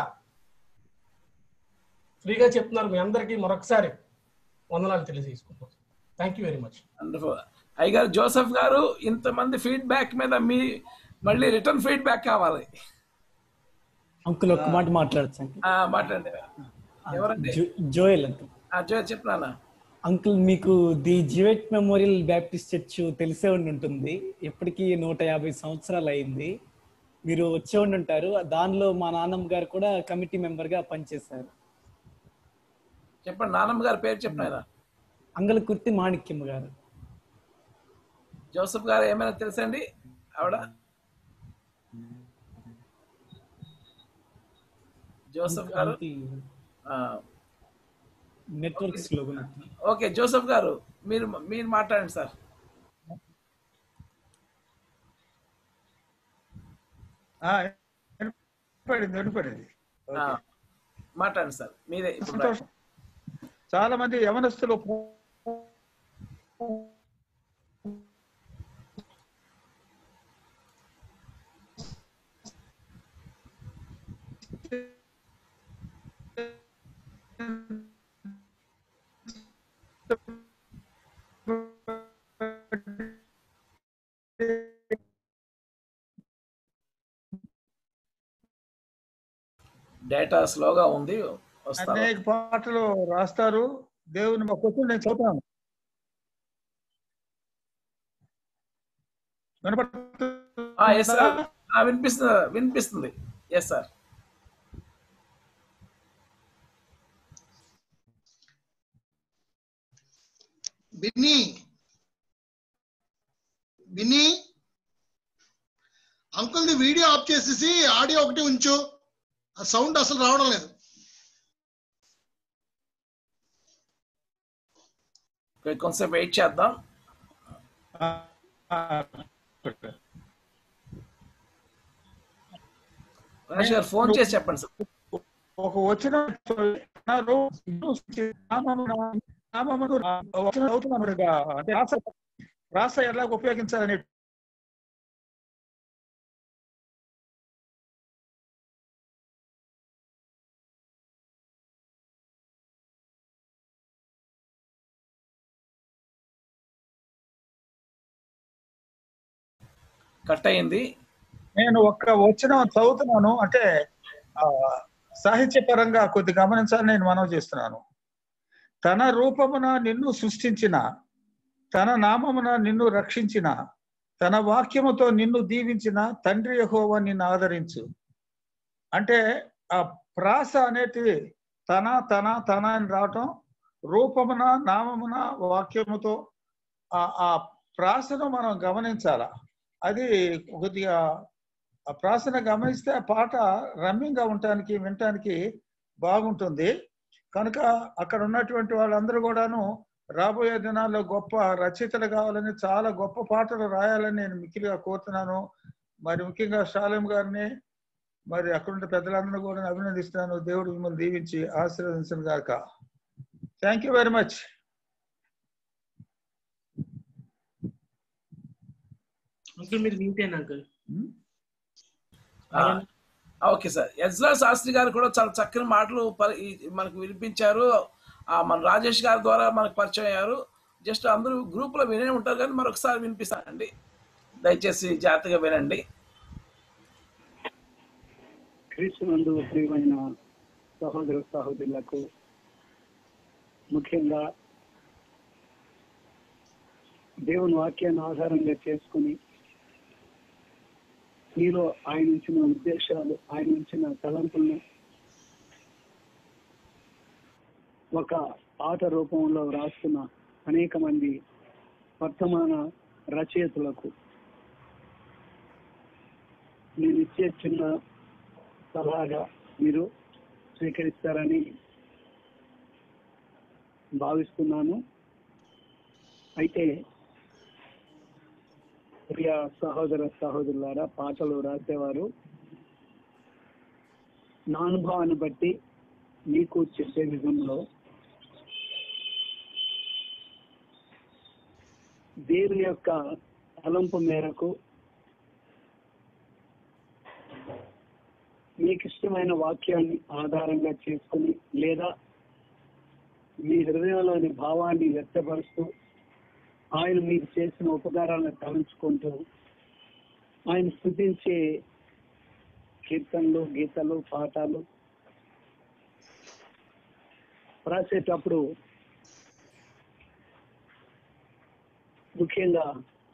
ఫ్రీగా చెప్తున్నారు మీ అందరికీ మరొకసారి వందనాలు తెలియజేసుకుంటున్నాం thank you very much wonderful అయ్యగారు జోసెఫ్ గారు ఇంతమంది ఫీడ్బ్యాక్ మీద మీ మళ్ళీ రిటర్న్ ఫీడ్బ్యాక్ కావాలి అంకుల్ ఒక్క మాట మాట్లాడచ్చు అంకుల్ ఆ, మాట్లాడండి ఎవరండి జో- జోయల్ అంకుల్ ఆ, జో చెప్తున్నానా అంకుల్ మీకు the Jewett Memorial Baptist Church తెలిసే ఉండి ఉంటుంది ఇప్పటికీ నూట యాభై సంవత్సరాలు అయింది మీరు వచ్చే ఉండి ఉంటారు దానిలో మా నాన్నమ్మ గారు కూడా కమిటీ మెంబర్ గా పనిచేశారు చెప్పండి నానమ్మ గారి పేరు చెప్పినారా అంగల కుర్తి మాణిక్యమ్మ గారు జోసెఫ్ గారు ఏమైనా తెలుసండి ఆవిడ జోసెఫ్ గారు ఆ, నెట్వర్క్ స్లో ఓకే జోసెఫ్ గారు మీరు మీరు మాట్లాడండి సార్ ఆ, వినపడింది వినపడింది ఆ, మాట్లాడండి సార్ మీరే ఇప్పుడు సంతోషం చాలా మంది యవనస్తులు డేటా స్లోగా ఉంది వస్తాను అనేక పాటలు రాస్తారు దేవుని మా కూర్చొని నేను చదువుతాను ఎస్ సార్ వినిపిస్తుంది వినిపిస్తుంది ఎస్ సార్ బిన్నీ బిన్నీ అంకుల్ది వీడియో ఆఫ్ చేసేసి ఆడియో ఒకటి ఉంచు ఆ సౌండ్ అసలు రావడం లేదు ఓకే, కొంచెంసేపు వెయిట్ చేద్దాం రాజేష్ గారు ఫోన్ చేసి చెప్పండి సార్ ఒక వచ్చిన వచ్చిన చదువుతున్నాను ఇక. అంటే రాస రాస ఎలా ఉపయోగించాలని కట్ అయింది నేను ఒక్క వచ్చిన చదువుతున్నాను అంటే ఆ, సాహిత్యపరంగా కొద్ది గమనించాలని నేను మనవి చేస్తున్నాను తన రూపమున నిన్ను సృష్టించిన తన నామమున నిన్ను రక్షించిన తన వాక్యముతో నిన్ను దీవించిన తండ్రి యెహోవా నిన్ను ఆదరించు అంటే ఆ ప్రాస అనేటివి తన తన తన అని రావటం రూపమున నామమున వాక్యముతో ఆ ఆ ప్రాసను మనం గమనించాల అది కొద్దిగా ఆ ప్రాసను గమనిస్తే ఆ పాట రమ్యంగా ఉండటానికి వినటానికి బాగుంటుంది కనుక అక్కడ ఉన్నటువంటి వాళ్ళందరూ కూడాను రాబోయే దినాల్లో గొప్ప రచయితలు కావాలని చాలా గొప్ప పాటలు రాయాలని నేను మిక్కిలిగా కోరుతున్నాను మరి ముఖ్యంగా శాలెం గారిని మరి అక్కడున్న పెద్దలందరూ కూడా అభినందిస్తున్నాను దేవుడు మిమ్మల్ని దీవించి ఆశీర్వదించను గాక thank you very much uncle మీరు మీటేనా అంకుల్ ఆ, ఓకే సార్ ఎజ్రా శాస్త్రి గారు కూడా చాలా చక్కని మాటలు ప- ఈ- మనకు వినిపించారు ఆ, మన రాజేష్ గారి ద్వారా మనకు పరిచయం అయ్యారు జస్ట్ అందరూ గ్రూప్ లో వినే ఉంటారు కానీ మరొకసారి వినిపిస్తానండి దయచేసి జాగ్రత్తగా వినండి క్రీస్తునందు ప్రియమైన సహోదర సహోదరులకు ముఖ్యంగా దేవుని వాక్యాన్ని ఆధారంగా చేసుకుని మీలో ఆయన ఉంచిన ఉద్దేశాలు ఆయన ఉంచిన తలంపులను ఒక ఆట రూపంలో రాస్తున్న అనేక మంది వర్తమాన రచయితలకు నేను ఇచ్చే చిన్న సలహాగా మీరు స్వీకరిస్తారని భావిస్తున్నాను అయితే ప్రియ సహోదర సహోదరులారా పాటలు రాసేవారు నా అనుభవాన్ని బట్టి మీకు చెప్పే విధంలో దేవుని యొక్క తలంపు మేరకు మీకు ఇష్టమైన వాక్యాన్ని ఆధారంగా చేసుకుని లేదా మీ హృదయంలోని భావాన్ని వ్యక్తపరుస్తూ ఆయన మీకు చేసిన ఉపకారాలను తలంచుకుంటూ ఆయన స్థుతించే కీర్తనలు గీతలు పాఠాలు రాసేటప్పుడు ముఖ్యంగా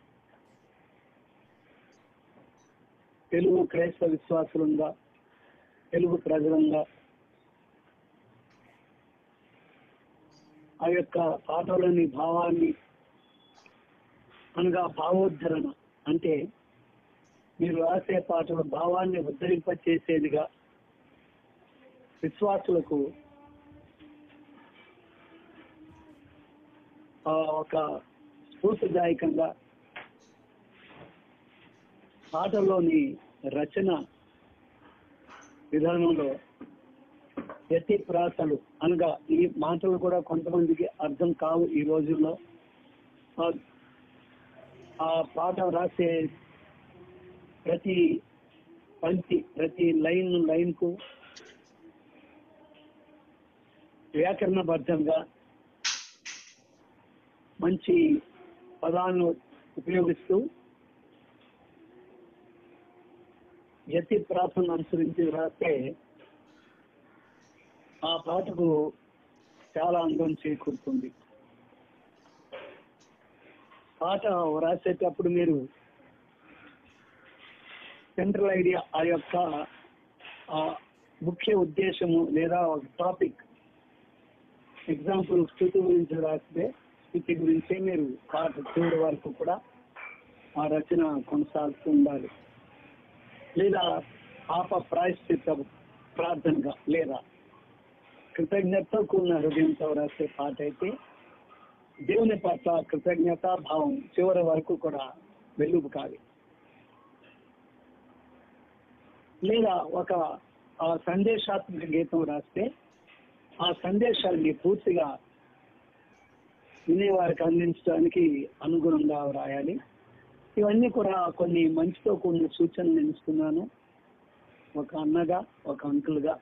తెలుగు క్రైస్తవ విశ్వాసులంగా తెలుగు ప్రజలంగా ఆ యొక్క పాటలోని భావాన్ని అనగా భావోద్ధరణ అంటే మీరు రాసే పాటల భావాన్ని ఉద్ధరింపచేసేదిగా విశ్వాసులకు ఆ ఒక స్ఫూర్తిదాయకంగా పాటల్లోని రచన విధానంలో ప్రతి ప్రాసలు అనగా ఈ మాటలు కూడా కొంతమందికి అర్థం కావు ఈ రోజుల్లో ఆ- ఆ పాట రాసే ప్రతి పంక్తి ప్రతి లైన్ లైన్ కు వ్యాకరణబద్ధంగా మంచి పదాలను ఉపయోగిస్తూ యతి ప్రాసను అనుసరించి రాస్తే ఆ పాటకు చాలా అందం చేకూరుతుంది పాట రాసేటప్పుడు మీరు సెంట్రల్ ఐడియా ఆ యొక్క ఆ ముఖ్య ఉద్దేశము లేదా ఒక టాపిక్ ఎగ్జాంపుల్ స్థితి గురించి రాస్తే స్థితి గురించే మీరు పాట చివరి వరకు కూడా ఆ రచన కొనసాగుతూ ఉండాలి లేదా పాప ప్రాయశ్చిత్త ప్రార్థనగా లేదా కృతజ్ఞతతో కూడిన హృదయంతో రాసే పాట అయితే దేవుని పట్ల కృతజ్ఞత భావం చివరి వరకు కూడా వెలుగు కాదు లేదా ఒక ఆ సందేశాత్మక గీతం రాస్తే ఆ సందేశాన్ని పూర్తిగా వినేవారికి అందించడానికి అనుగుణంగా రాయాలి ఇవన్నీ కూడా కొన్ని మంచితో కూడిన సూచనలు నేను ఇస్తున్నాను ఒక అన్నగా ఒక అంకుల్గా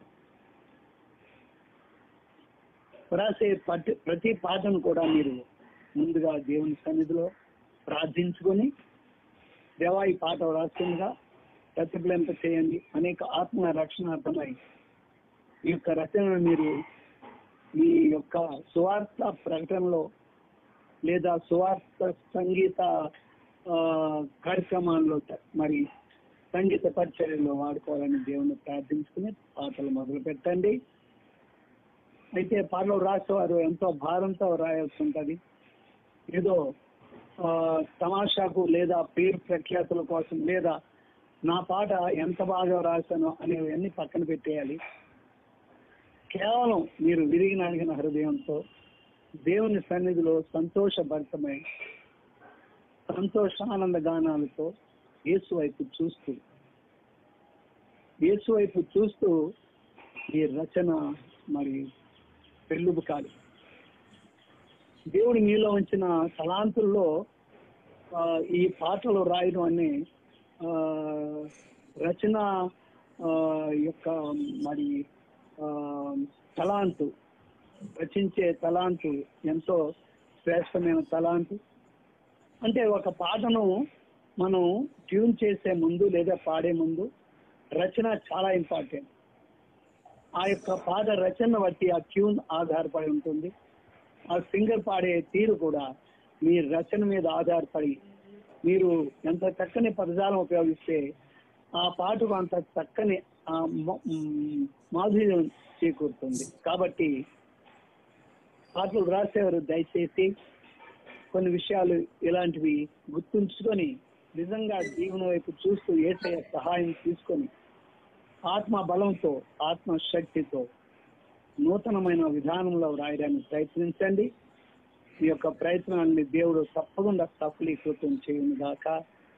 రాసే ప్రతి ప్రతి పాటను కూడా మీరు ముందుగా దేవుని సన్నిధిలో ప్రార్థించుకొని దేవా ఈ పాట రాస్తుండగా ప్రతిఫలింప చేయండి అనేక ఆత్మ రక్షణార్థమై ఈ యొక్క రచనను మీరు ఈ యొక్క సువార్త ప్రకటనలో లేదా సువార్త సంగీత ఆ, కార్యక్రమాల్లో త- మరి సంగీత పరిచర్యలో వాడుకోవాలని దేవుని ప్రార్థించుకుని పాటలు మొదలు పెట్టండి అయితే పాటలు రాసేవారు ఎంతో భారంతో రాయాల్సి ఉంటది ఏదో ఆ, తమాషాకు లేదా పేరు ప్రఖ్యాతుల కోసం లేదా నా పాట ఎంత బాగా రాశానో అనేవన్నీ పక్కన పెట్టేయాలి కేవలం మీరు విరిగిన అడిగిన హృదయంతో దేవుని సన్నిధిలో సంతోషభరితమై సంతోషానంద గానాలతో యేసు వైపు చూస్తూ యేసు వైపు చూస్తూ ఈ రచన మరి పెళ్ళుబుకాలి దేవుడు మీలో ఉంచిన తలాంతుల్లో ఆ, ఈ పాటలు రాయడం అనే ఆ, రచన ఆ, యొక్క మరి ఆ, తలాంతు రచించే తలాంతు ఎంతో శ్రేష్టమైన తలాంతు అంటే ఒక పాటను మనం ట్యూన్ చేసే ముందు లేదా పాడే ముందు రచన చాలా ఇంపార్టెంట్ ఆ యొక్క పాట రచన బట్టి ఆ ట్యూన్ ఆధారపడి ఉంటుంది ఆ సింగర్ పాడే తీరు కూడా మీ రచన మీద ఆధారపడి మీరు ఎంత చక్కని పదజాలం ఉపయోగిస్తే ఆ పాటకు అంత చక్కని ఆ మ- మ్, మాధుర్యం చేకూరుతుంది కాబట్టి పాటలు రాసేవారు దయచేసి కొన్ని విషయాలు ఇలాంటివి గుర్తుంచుకొని నిజంగా జీవన వైపు చూస్తూ ఏసయ సహాయం తీసుకొని ఆత్మ బలంతో ఆత్మ శక్తితో నూతనమైన విధానంలో రాయడానికి ప్రయత్నించండి ఈ యొక్క ప్రయత్నాన్ని దేవుడు తప్పకుండా సఫలీకృతం చేయను గాక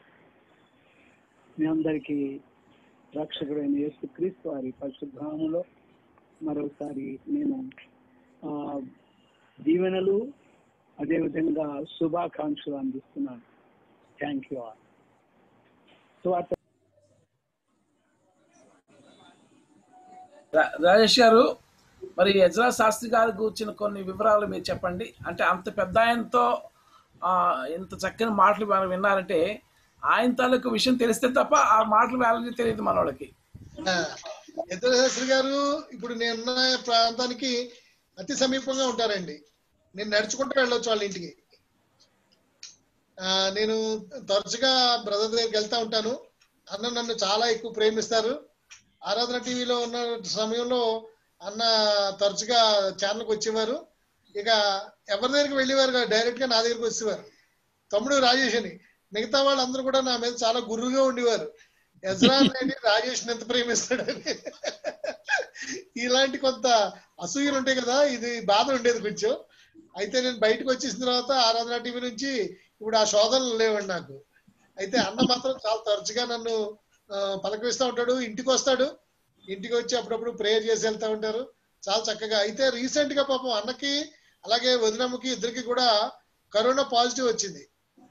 మీ అందరికీ రక్షకుడైన యేసు క్రీస్తు వారి పరిశుద్ధాములో మరోసారి నేను ఆ, దీవెనలు అదేవిధంగా శుభాకాంక్షలు అందిస్తున్నాను థ్యాంక్ యూ ఆల్ సువార్త రా- రాజేష్ గారు మరి యజ్రా శాస్త్రి గారి గురించిన కొన్ని వివరాలు మీరు చెప్పండి అంటే అంత పెద్ద ఆయనతో ఆ, ఇంత చక్కని మాటలు మనం విన్నారంటే ఆయన తాలూకు విషయం తెలిస్తే తప్ప ఆ మాటలు వాళ్ళకి తెలియదు మనోళ్ళకి శాస్త్రి గారు ఇప్పుడు నేనున్న ప్రాంతానికి అతి సమీపంగా ఉంటారండి నేను నడుచుకుంటూ వెళ్ళొచ్చు వాళ్ళ ఇంటికి ఆ, నేను తరచుగా బ్రదర్ దగ్గరికి వెళ్తా ఉంటాను అన్న నన్ను చాలా ఎక్కువ ప్రేమిస్తారు ఆరాధన టీవీలో ఉన్న సమయంలో అన్న తరచుగా ఛానల్కి వచ్చేవారు ఇక ఎవరి దగ్గరికి వెళ్ళేవారు డైరెక్ట్ గా నా దగ్గరికి వచ్చేవారు తమ్ముడు రాజేష్ అని మిగతా వాళ్ళందరూ కూడా నా మీద చాలా గురువుగా ఉండేవారు ఎజ్రా అనేది రాజేష్ ఎంత ప్రేమిస్తాడని ఇలాంటి కొంత అసూయలు ఉంటాయి కదా ఇది బాధ ఉండేది కొంచెం అయితే నేను బయటకు వచ్చేసిన తర్వాత ఆరాధన టీవీ నుంచి ఇప్పుడు ఆ శోధనలు లేవండి నాకు అయితే అన్న మాత్రం చాలా తరచుగా నన్ను ఆ, పలకరిస్తూ ఉంటాడు ఇంటికి వస్తాడు ఇంటికి వచ్చి అప్పుడప్పుడు ప్రేయర్ చేసి వెళ్తా ఉంటారు చాలా చక్కగా అయితే రీసెంట్ గా పాపం అన్నకి అలాగే వదినమ్మకి ఇద్దరికి కూడా కరోనా పాజిటివ్ వచ్చింది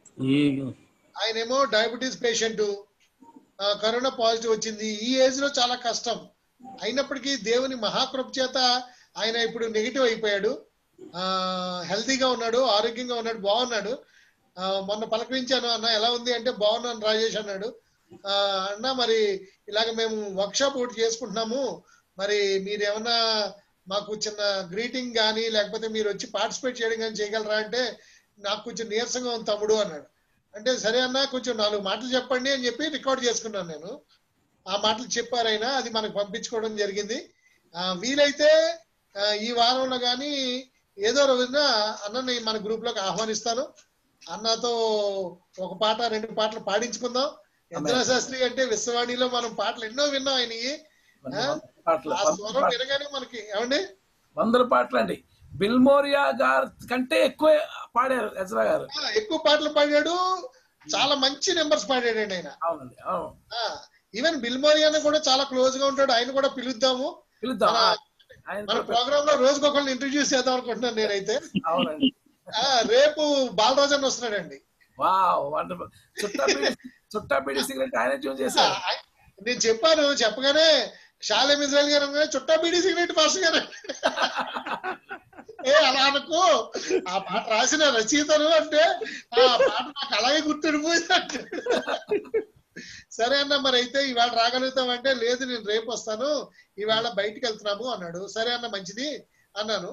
ఆయనేమో డయాబెటీస్ పేషెంట్ కరోనా పాజిటివ్ వచ్చింది ఈ ఏజ్ లో చాలా కష్టం అయినప్పటికీ దేవుని మహాకృప చేత ఆయన ఇప్పుడు నెగిటివ్ అయిపోయాడు ఆ హెల్తీగా ఉన్నాడు ఆరోగ్యంగా ఉన్నాడు బాగున్నాడు ఆ, మొన్న పలకరించాను అన్న ఎలా ఉంది అంటే బాగున్నాను రాజేష్ అన్నాడు ఆ, అన్న మరి ఇలాగ మేము వర్క్షాప్ ఒకటి చేసుకుంటున్నాము మరి మీరు ఏమన్నా మాకు చిన్న గ్రీటింగ్ కానీ లేకపోతే మీరు వచ్చి పార్టిసిపేట్ చేయడం కానీ చేయగలరా అంటే నాకు కొంచెం నీరసంగా ఉంది తమ్ముడు అన్నాడు అంటే సరే అన్న కొంచెం నాలుగు మాటలు చెప్పండి అని చెప్పి రికార్డ్ చేసుకున్నాను నేను ఆ మాటలు చెప్పారు ఆయన అది మనకు పంపించుకోవడం జరిగింది ఆ, వీలైతే ఆ, ఈ వారంలో కానీ ఏదో రోజున అన్నని మన గ్రూప్ లోకి ఆహ్వానిస్తాను అన్నతో ఒక పాట రెండు పాటలు పాడించుకుందాం ఇంద్రా శాస్త్రి అంటే విశ్వవాణిలో మనం పాటలు ఎన్నో విన్నాం ఆయనవి ఆ? పాటలు ఆ స్వరం వినగానే మనకి ఏమండి వందల పాటలు అండి బిల్మోరియా గారి కంటే ఎక్కువ పాడారు ఎజ్రా గారు ఆ, ఎక్కువ పాటలు పాడాడు చాలా మంచి నెంబర్స్ పాడాడండి ఆయన అవునండి అవును ఈవెన్ బిల్మోరియాని కూడా చాలా క్లోజ్ గా ఉంటాడు ఆయన కూడా పిలుద్దాము పిలుద్దాం మన- ఆ, ఆయన మన ప్రోగ్రామ్ లో రోజుకి ఒకరిని ఇంట్రడ్యూస్ చేద్దాం అనుకుంటున్నాను నేనైతే అవునండి ఆ, రేపు బాలరాజన్ వస్తున్నాడండి వావ్ వండర్ఫుల్ చుట్టా బీడి చుట్టా బీడి సిగరెట్ ఆయన ట్యూన్ చేశారు నేను చెప్పాను చెప్పగానే షాలేం ఇజ్రాయల్ గారు అనగానే చుట్టా బీడీ సిగరెట్ మాస్టర్ గారు ఏ అలా అనుకో ఆ పాట రాసిన రచయితను అంటే ఆ పాట నాకు అలాగే గుర్తుండిపోయింది అంటే సరే అన్న మరి అయితే ఇవాళ రాగలుగుతామంటే లేదు నేను రేపు వస్తాను ఇవాళ బయటికి వెళ్తున్నాము అన్నాడు సరే అన్న మంచిది అన్నాను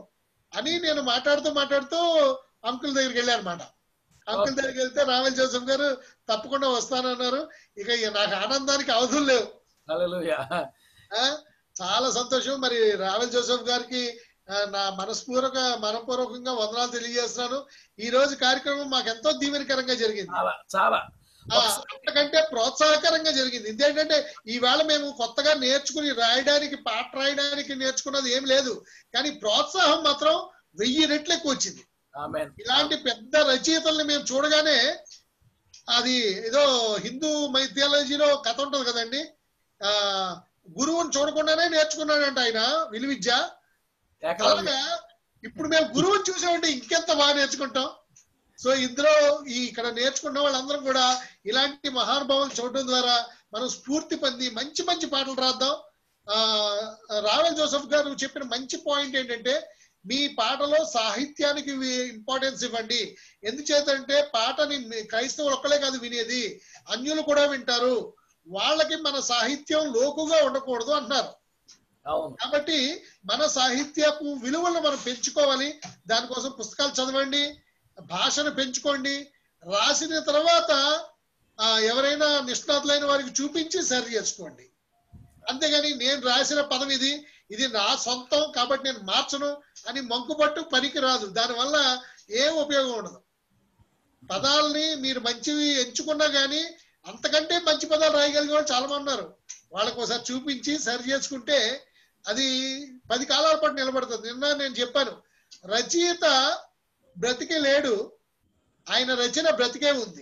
అని నేను మాట్లాడుతూ మాట్లాడుతూ అంకుల్ దగ్గరికి వెళ్ళాను అనమాట అంకుల్ దగ్గరికి వెళ్తే రావెల్ జోసెఫ్ గారు తప్పకుండా వస్తానన్నారు ఇక ఇక నాకు ఆనందానికి అవధులు లేవు హల్లెలూయా ఆ, చాలా సంతోషం మరి రావెల్ జోసెఫ్ గారికి ఆ, నా మనస్పూర్వక మనపూర్వకంగా వందనాలు తెలియజేస్తున్నాను ఈ రోజు కార్యక్రమం మాకు ఎంతో దీవెనకరంగా జరిగింది చాలా చాలా ఆ, అంతకంటే ప్రోత్సాహకరంగా జరిగింది ఇదేంటంటే ఈవేళ మేము కొత్తగా నేర్చుకుని రాయడానికి పాట రాయడానికి నేర్చుకున్నది ఏం లేదు కానీ ప్రోత్సాహం మాత్రం వెయ్యి రెట్లు ఎక్కువ వచ్చింది ఆమేన్ ఇలాంటి పెద్ద రచయితల్ని మేము చూడగానే అది ఏదో హిందూ మైథియాలజీలో కథ ఉంటది కదండి ఆ గురువుని చూడకుండానే నేర్చుకున్నాడంట ఆయన విలువిద్య అలాగా ఇప్పుడు మేము గురువుని చూసామంటే ఇంకెంత బాగా నేర్చుకుంటాం సో ఇందులో ఈ ఇక్కడ నేర్చుకున్న వాళ్ళందరం కూడా ఇలాంటి మహానుభావులు చూడడం ద్వారా మనం స్ఫూర్తి పొంది మంచి మంచి పాటలు రాద్దాం ఆ రావెల్ జోసెఫ్ గారు చెప్పిన మంచి పాయింట్ ఏంటంటే మీ పాటలో సాహిత్యానికి ఇంపార్టెన్స్ ఇవ్వండి ఎందుచేతంటే పాటని మీ- క్రైస్తవులు ఒక్కలే కాదు వినేది అన్యులు కూడా వింటారు వాళ్ళకి మన సాహిత్యం లోకుగా ఉండకూడదు అంటున్నారు అవును కాబట్టి మన సాహిత్యపు విలువలను మనం పెంచుకోవాలి దానికోసం పుస్తకాలు చదవండి భాషను పెంచుకోండి రాసిన తర్వాత ఆ, ఎవరైనా నిష్ణాతులైన వారికి చూపించి సరి చేసుకోండి అంతేగాని నేను రాసిన పదం ఇది ఇది నా సొంతం కాబట్టి నేను మార్చను అని మంకుపట్టు పనికి రాదు దానివల్ల ఏం ఉపయోగం ఉండదు పదాలని మీరు మంచివి ఎంచుకున్నా గానీ అంతకంటే మంచి పదాలు రాయగలిగే వాళ్ళు చాలా మంది ఉన్నారు వాళ్ళకి ఒకసారి చూపించి సరి చేసుకుంటే అది పది కాలాల పాటు నిలబడుతుంది నిన్న నేను చెప్పాను రచయిత బ్రతికే లేడు ఆయన రచన బ్రతికే ఉంది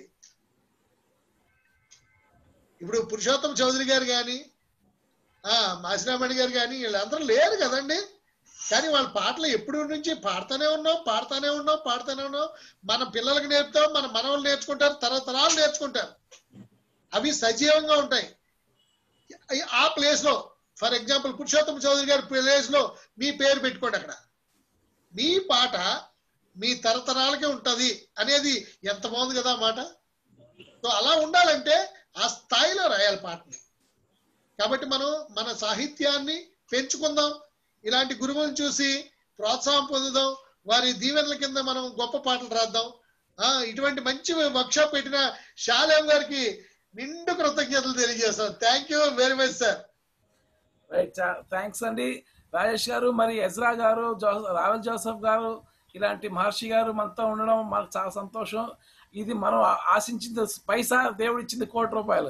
ఇప్పుడు పురుషోత్తం చౌదరి గారు కానీ ఆ మాసిరామణి గారు కానీ వీళ్ళందరూ లేరు కదండి కానీ వాళ్ళ పాటలు ఎప్పుడు నుంచి పాడుతూనే ఉన్నాం పాడుతూనే ఉన్నాం పాడుతూనే ఉన్నాం మన పిల్లలకు నేర్పుతాం మన మనవలు నేర్చుకుంటారు తరతరాలు నేర్చుకుంటారు అవి సజీవంగా ఉంటాయి ఆ ప్లేస్ లో ఫర్ ఎగ్జాంపుల్ పురుషోత్తం చౌదరి గారి ప్లేస్ లో మీ పేరు పెట్టుకోండి అక్కడ మీ పాట మీ తరతరాలకే ఉంటది అనేది ఎంత బాగుంది కదా ఆ మాట సో అలా ఉండాలంటే ఆ స్థాయిలో రాయాలి పాటని కాబట్టి మనం మన సాహిత్యాన్ని పెంచుకుందాం ఇలాంటి గురువులను చూసి ప్రోత్సాహం పొందుదాం వారి దీవెనల కింద మనం గొప్ప పాటలు రాద్దాం ఆ ఇటువంటి మంచి వర్క్షాప్ పెట్టిన శాలేం గారికి నిండు కృతజ్ఞతలు తెలియజేస్తాం thank you very much sir right thanks అండి రాజేష్ గారు మరి ఎజ్రా గారు జో- రావెల్ జోసెఫ్ గారు ఇలాంటి మహర్షి గారు మనతో ఉండడం మాకు చాలా సంతోషం ఇది మనం ఆ- ఆశించింది పైసా దేవుడు ఇచ్చింది కోటి రూపాయలు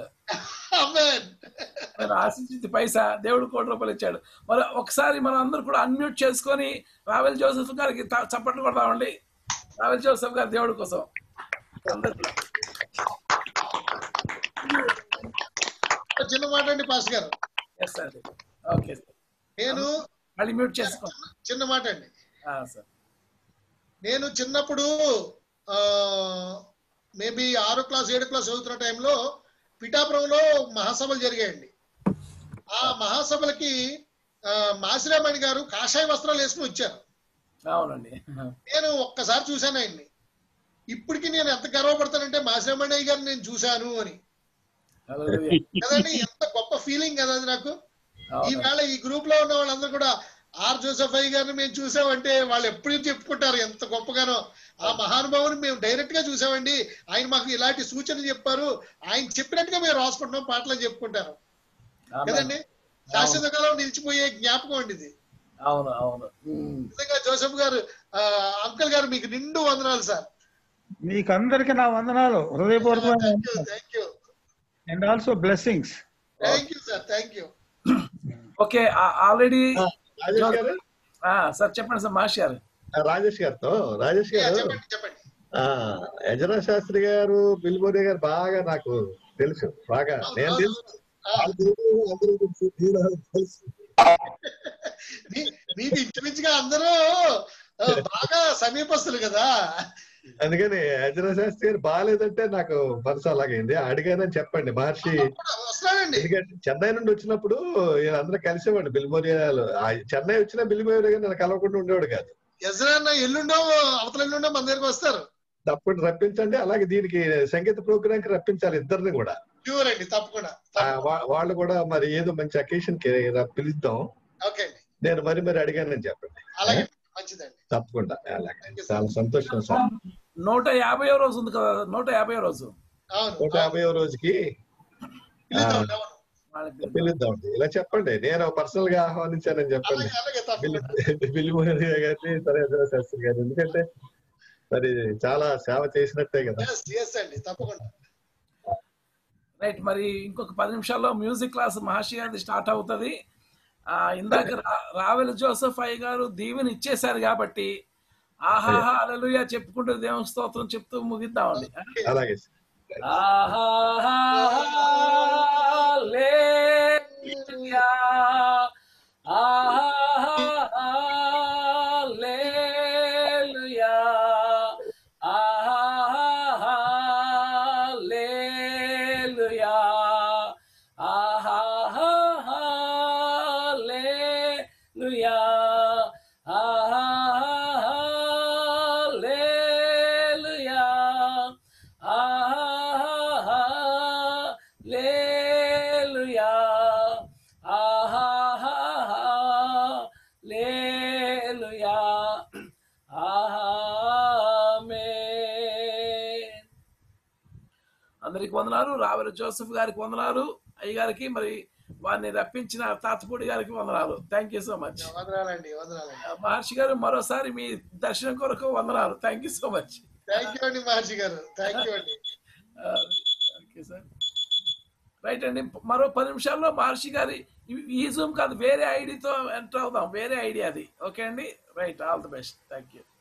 మనం ఆశించింది పైసా దేవుడు కోటి రూపాయలు ఇచ్చాడు మరి ఒకసారి మనం అందరూ కూడా అన్మ్యూట్ చేసుకొని రావెల్ జోసెఫ్ గారికి త- చప్పట్లు కొడదామండి రావెల్ జోసెఫ్ గారు దేవుడి కోసం అందరికీ. చిన్న మాట అండి పాస్ గారు Yes, sir. ఓకే సార్ నేను మళ్ళీ మ్యూట్ చేసుకో చిన్న మాట అండి ఆ, సార్ నేను చిన్నప్పుడు మేబీ ఆరో క్లాస్ ఏడో క్లాస్ చదువుతున్న టైంలో పిఠాపురంలో మహాసభలు జరిగాయండి ఆ మహాసభలకి ఆ, మాసిరామణి గారు కాషాయ వస్త్రాలు వేసుకుని వచ్చారు అవునండి నేను ఒక్కసారి చూశాను ఆయన్ని ఇప్పటికి నేను ఎంత గర్వపడతానంటే మాసిరామణి గారిని నేను చూశాను అని Hallelujah. కదండి ఎంత గొప్ప ఫీలింగ్ కదా అది నాకు అవును. ఈవేళ ఈ గ్రూప్ లో ఉన్న వాళ్ళందరూ కూడా ఆర్ జోసెఫ్ అయ్య గారిని మేము చూసామంటే వాళ్ళు ఎప్పుడు చెప్పుకుంటారు ఎంత గొప్పగానో ఆ మహానుభావుని మేము డైరెక్ట్ గా చూసామండి ఆయన మాకు ఇలాంటి సూచన చెప్పారు ఆయన చెప్పినట్టుగా మేము రాసుకుంటున్నాం పాటలు అని చెప్పుకుంటారు ఆమె. కదండి శాశ్వత కాలం నిలిచిపోయే జ్ఞాపకం అండి ఇది అవును అవును ఉమ్. నిజంగా జోసెఫ్ గారు ఆ, అంకుల్ గారు మీకు నిండు వందనాలు సార్ మీకందరికి నా వందనాలు హృదయపూర్వకమైన thank you and also blessings thank you sir thank you okay already Rajesh గారు సార్ చెప్పండి సార్ మాషి గారు రాజేష్ గారితో రాజేష్ గారు చెప్పండి చెప్పండి ఆ యజరా శాస్త్రి గారు బిల్బోరి గారు బాగా నాకు తెలుసు బాగా నేను తెలుసు వాళ్ళ గురించి అందరూ తెలుసు, నేను వాళ్ళకి తెలుసు మీ- మీకు ఇంచుమించుగా అందరూ ఆ, బాగా సమీపస్తులు కదా అందుకని యజరా శాస్త్రి గారు బాగాలేదంటే నాకు మనసు అలాగైంది అడిగానని చెప్పండి మహర్షి వస్తానండి ఎందుకంటే చెన్నై నుండి వచ్చినప్పుడు వీళ్ళందరూ కలిసేవాడు బిల్మోరియాలు ఆ చెన్నై వచ్చిన బిల్మోరియా గారు నన్ను కలవకుండా ఉండేవాడు కాదు యజరాన్న ఎల్లుండో అవతల ఎల్లుండో మన దగ్గరకు వస్తారు తప్పకుండా రప్పించండి అలాగే దీనికి సంగీత ప్రోగ్రామ్ కి రప్పించాలి ఇద్దరిని కూడా ప్యూర్ అండి తప్పకుండా ఆ, వా- వాళ్ళు కూడా మరి ఏదో మంచి అకేషన్ కి ర- పిలుద్దాం ఓకే అండి నేను మరి మరి అడిగానని చెప్పండి అలాగే మంచిది మంచిదండి తప్పకుండా అలాగే చాలా సంతోషం సార్ నూట యాభై రోజు ఉంది కదా నూట యాభై రోజు నూట యాభై రోజుకి ఆ, పిలుద్దామండి ఇలా చెప్పండి నేను పర్సనల్ గా ఆహ్వానించానని చెప్పండి బిల్లు మోహన్ గారిని సరే శాస్త్రి గారు ఎందుకంటే మరి చాలా సేవ చేసినట్టే కదా ఎస్ అండి తప్పకుండా రైట్ మరి ఇంకొక పది నిమిషాల్లో మ్యూజిక్ క్లాస్ మహర్షి గారిది స్టార్ట్ అవుతుంది ఆ, ఇందాక రా- రావెల జోసఫ్ అయ్య గారు దీవెని ఇచ్చేశారు కాబట్టి ఆహాహా అలలుయా చెప్పుకుంటూ దేవుని స్తోత్రం చెప్తూ ముగిద్దామండి అలాగే హల్లెలూయా హల్లెలూయా హల్లెలూయా హల్లెలూయా హల్లెలూయా హల్లెలూయా హల్లెలూయా ఆమేన్ అందరికి వందనాలు రావెల జోసెఫ్ గారికి వందనాలు అయ్య గారికి మరి వారిని రప్పించిన తాతపూడి గారికి వందనాలు థ్యాంక్ యూ సో మచ్ వందనాలండి వందనాలండి మహర్షి గారు మరోసారి మీ దర్శనం కొరకు వందనాలు thank you so much thank you అండి మహర్షి గారు థ్యాంక్ యూ అండి ఓకే సార్ రైట్ అండి మరో పది నిమిషాల్లో మహర్షి గారి ఈ- ఈ జూమ్ కాదు వేరే ఐడితో ఎంటర్ అవుదాం వేరే ఐడియా అది ఓకే అండి right all the best thank you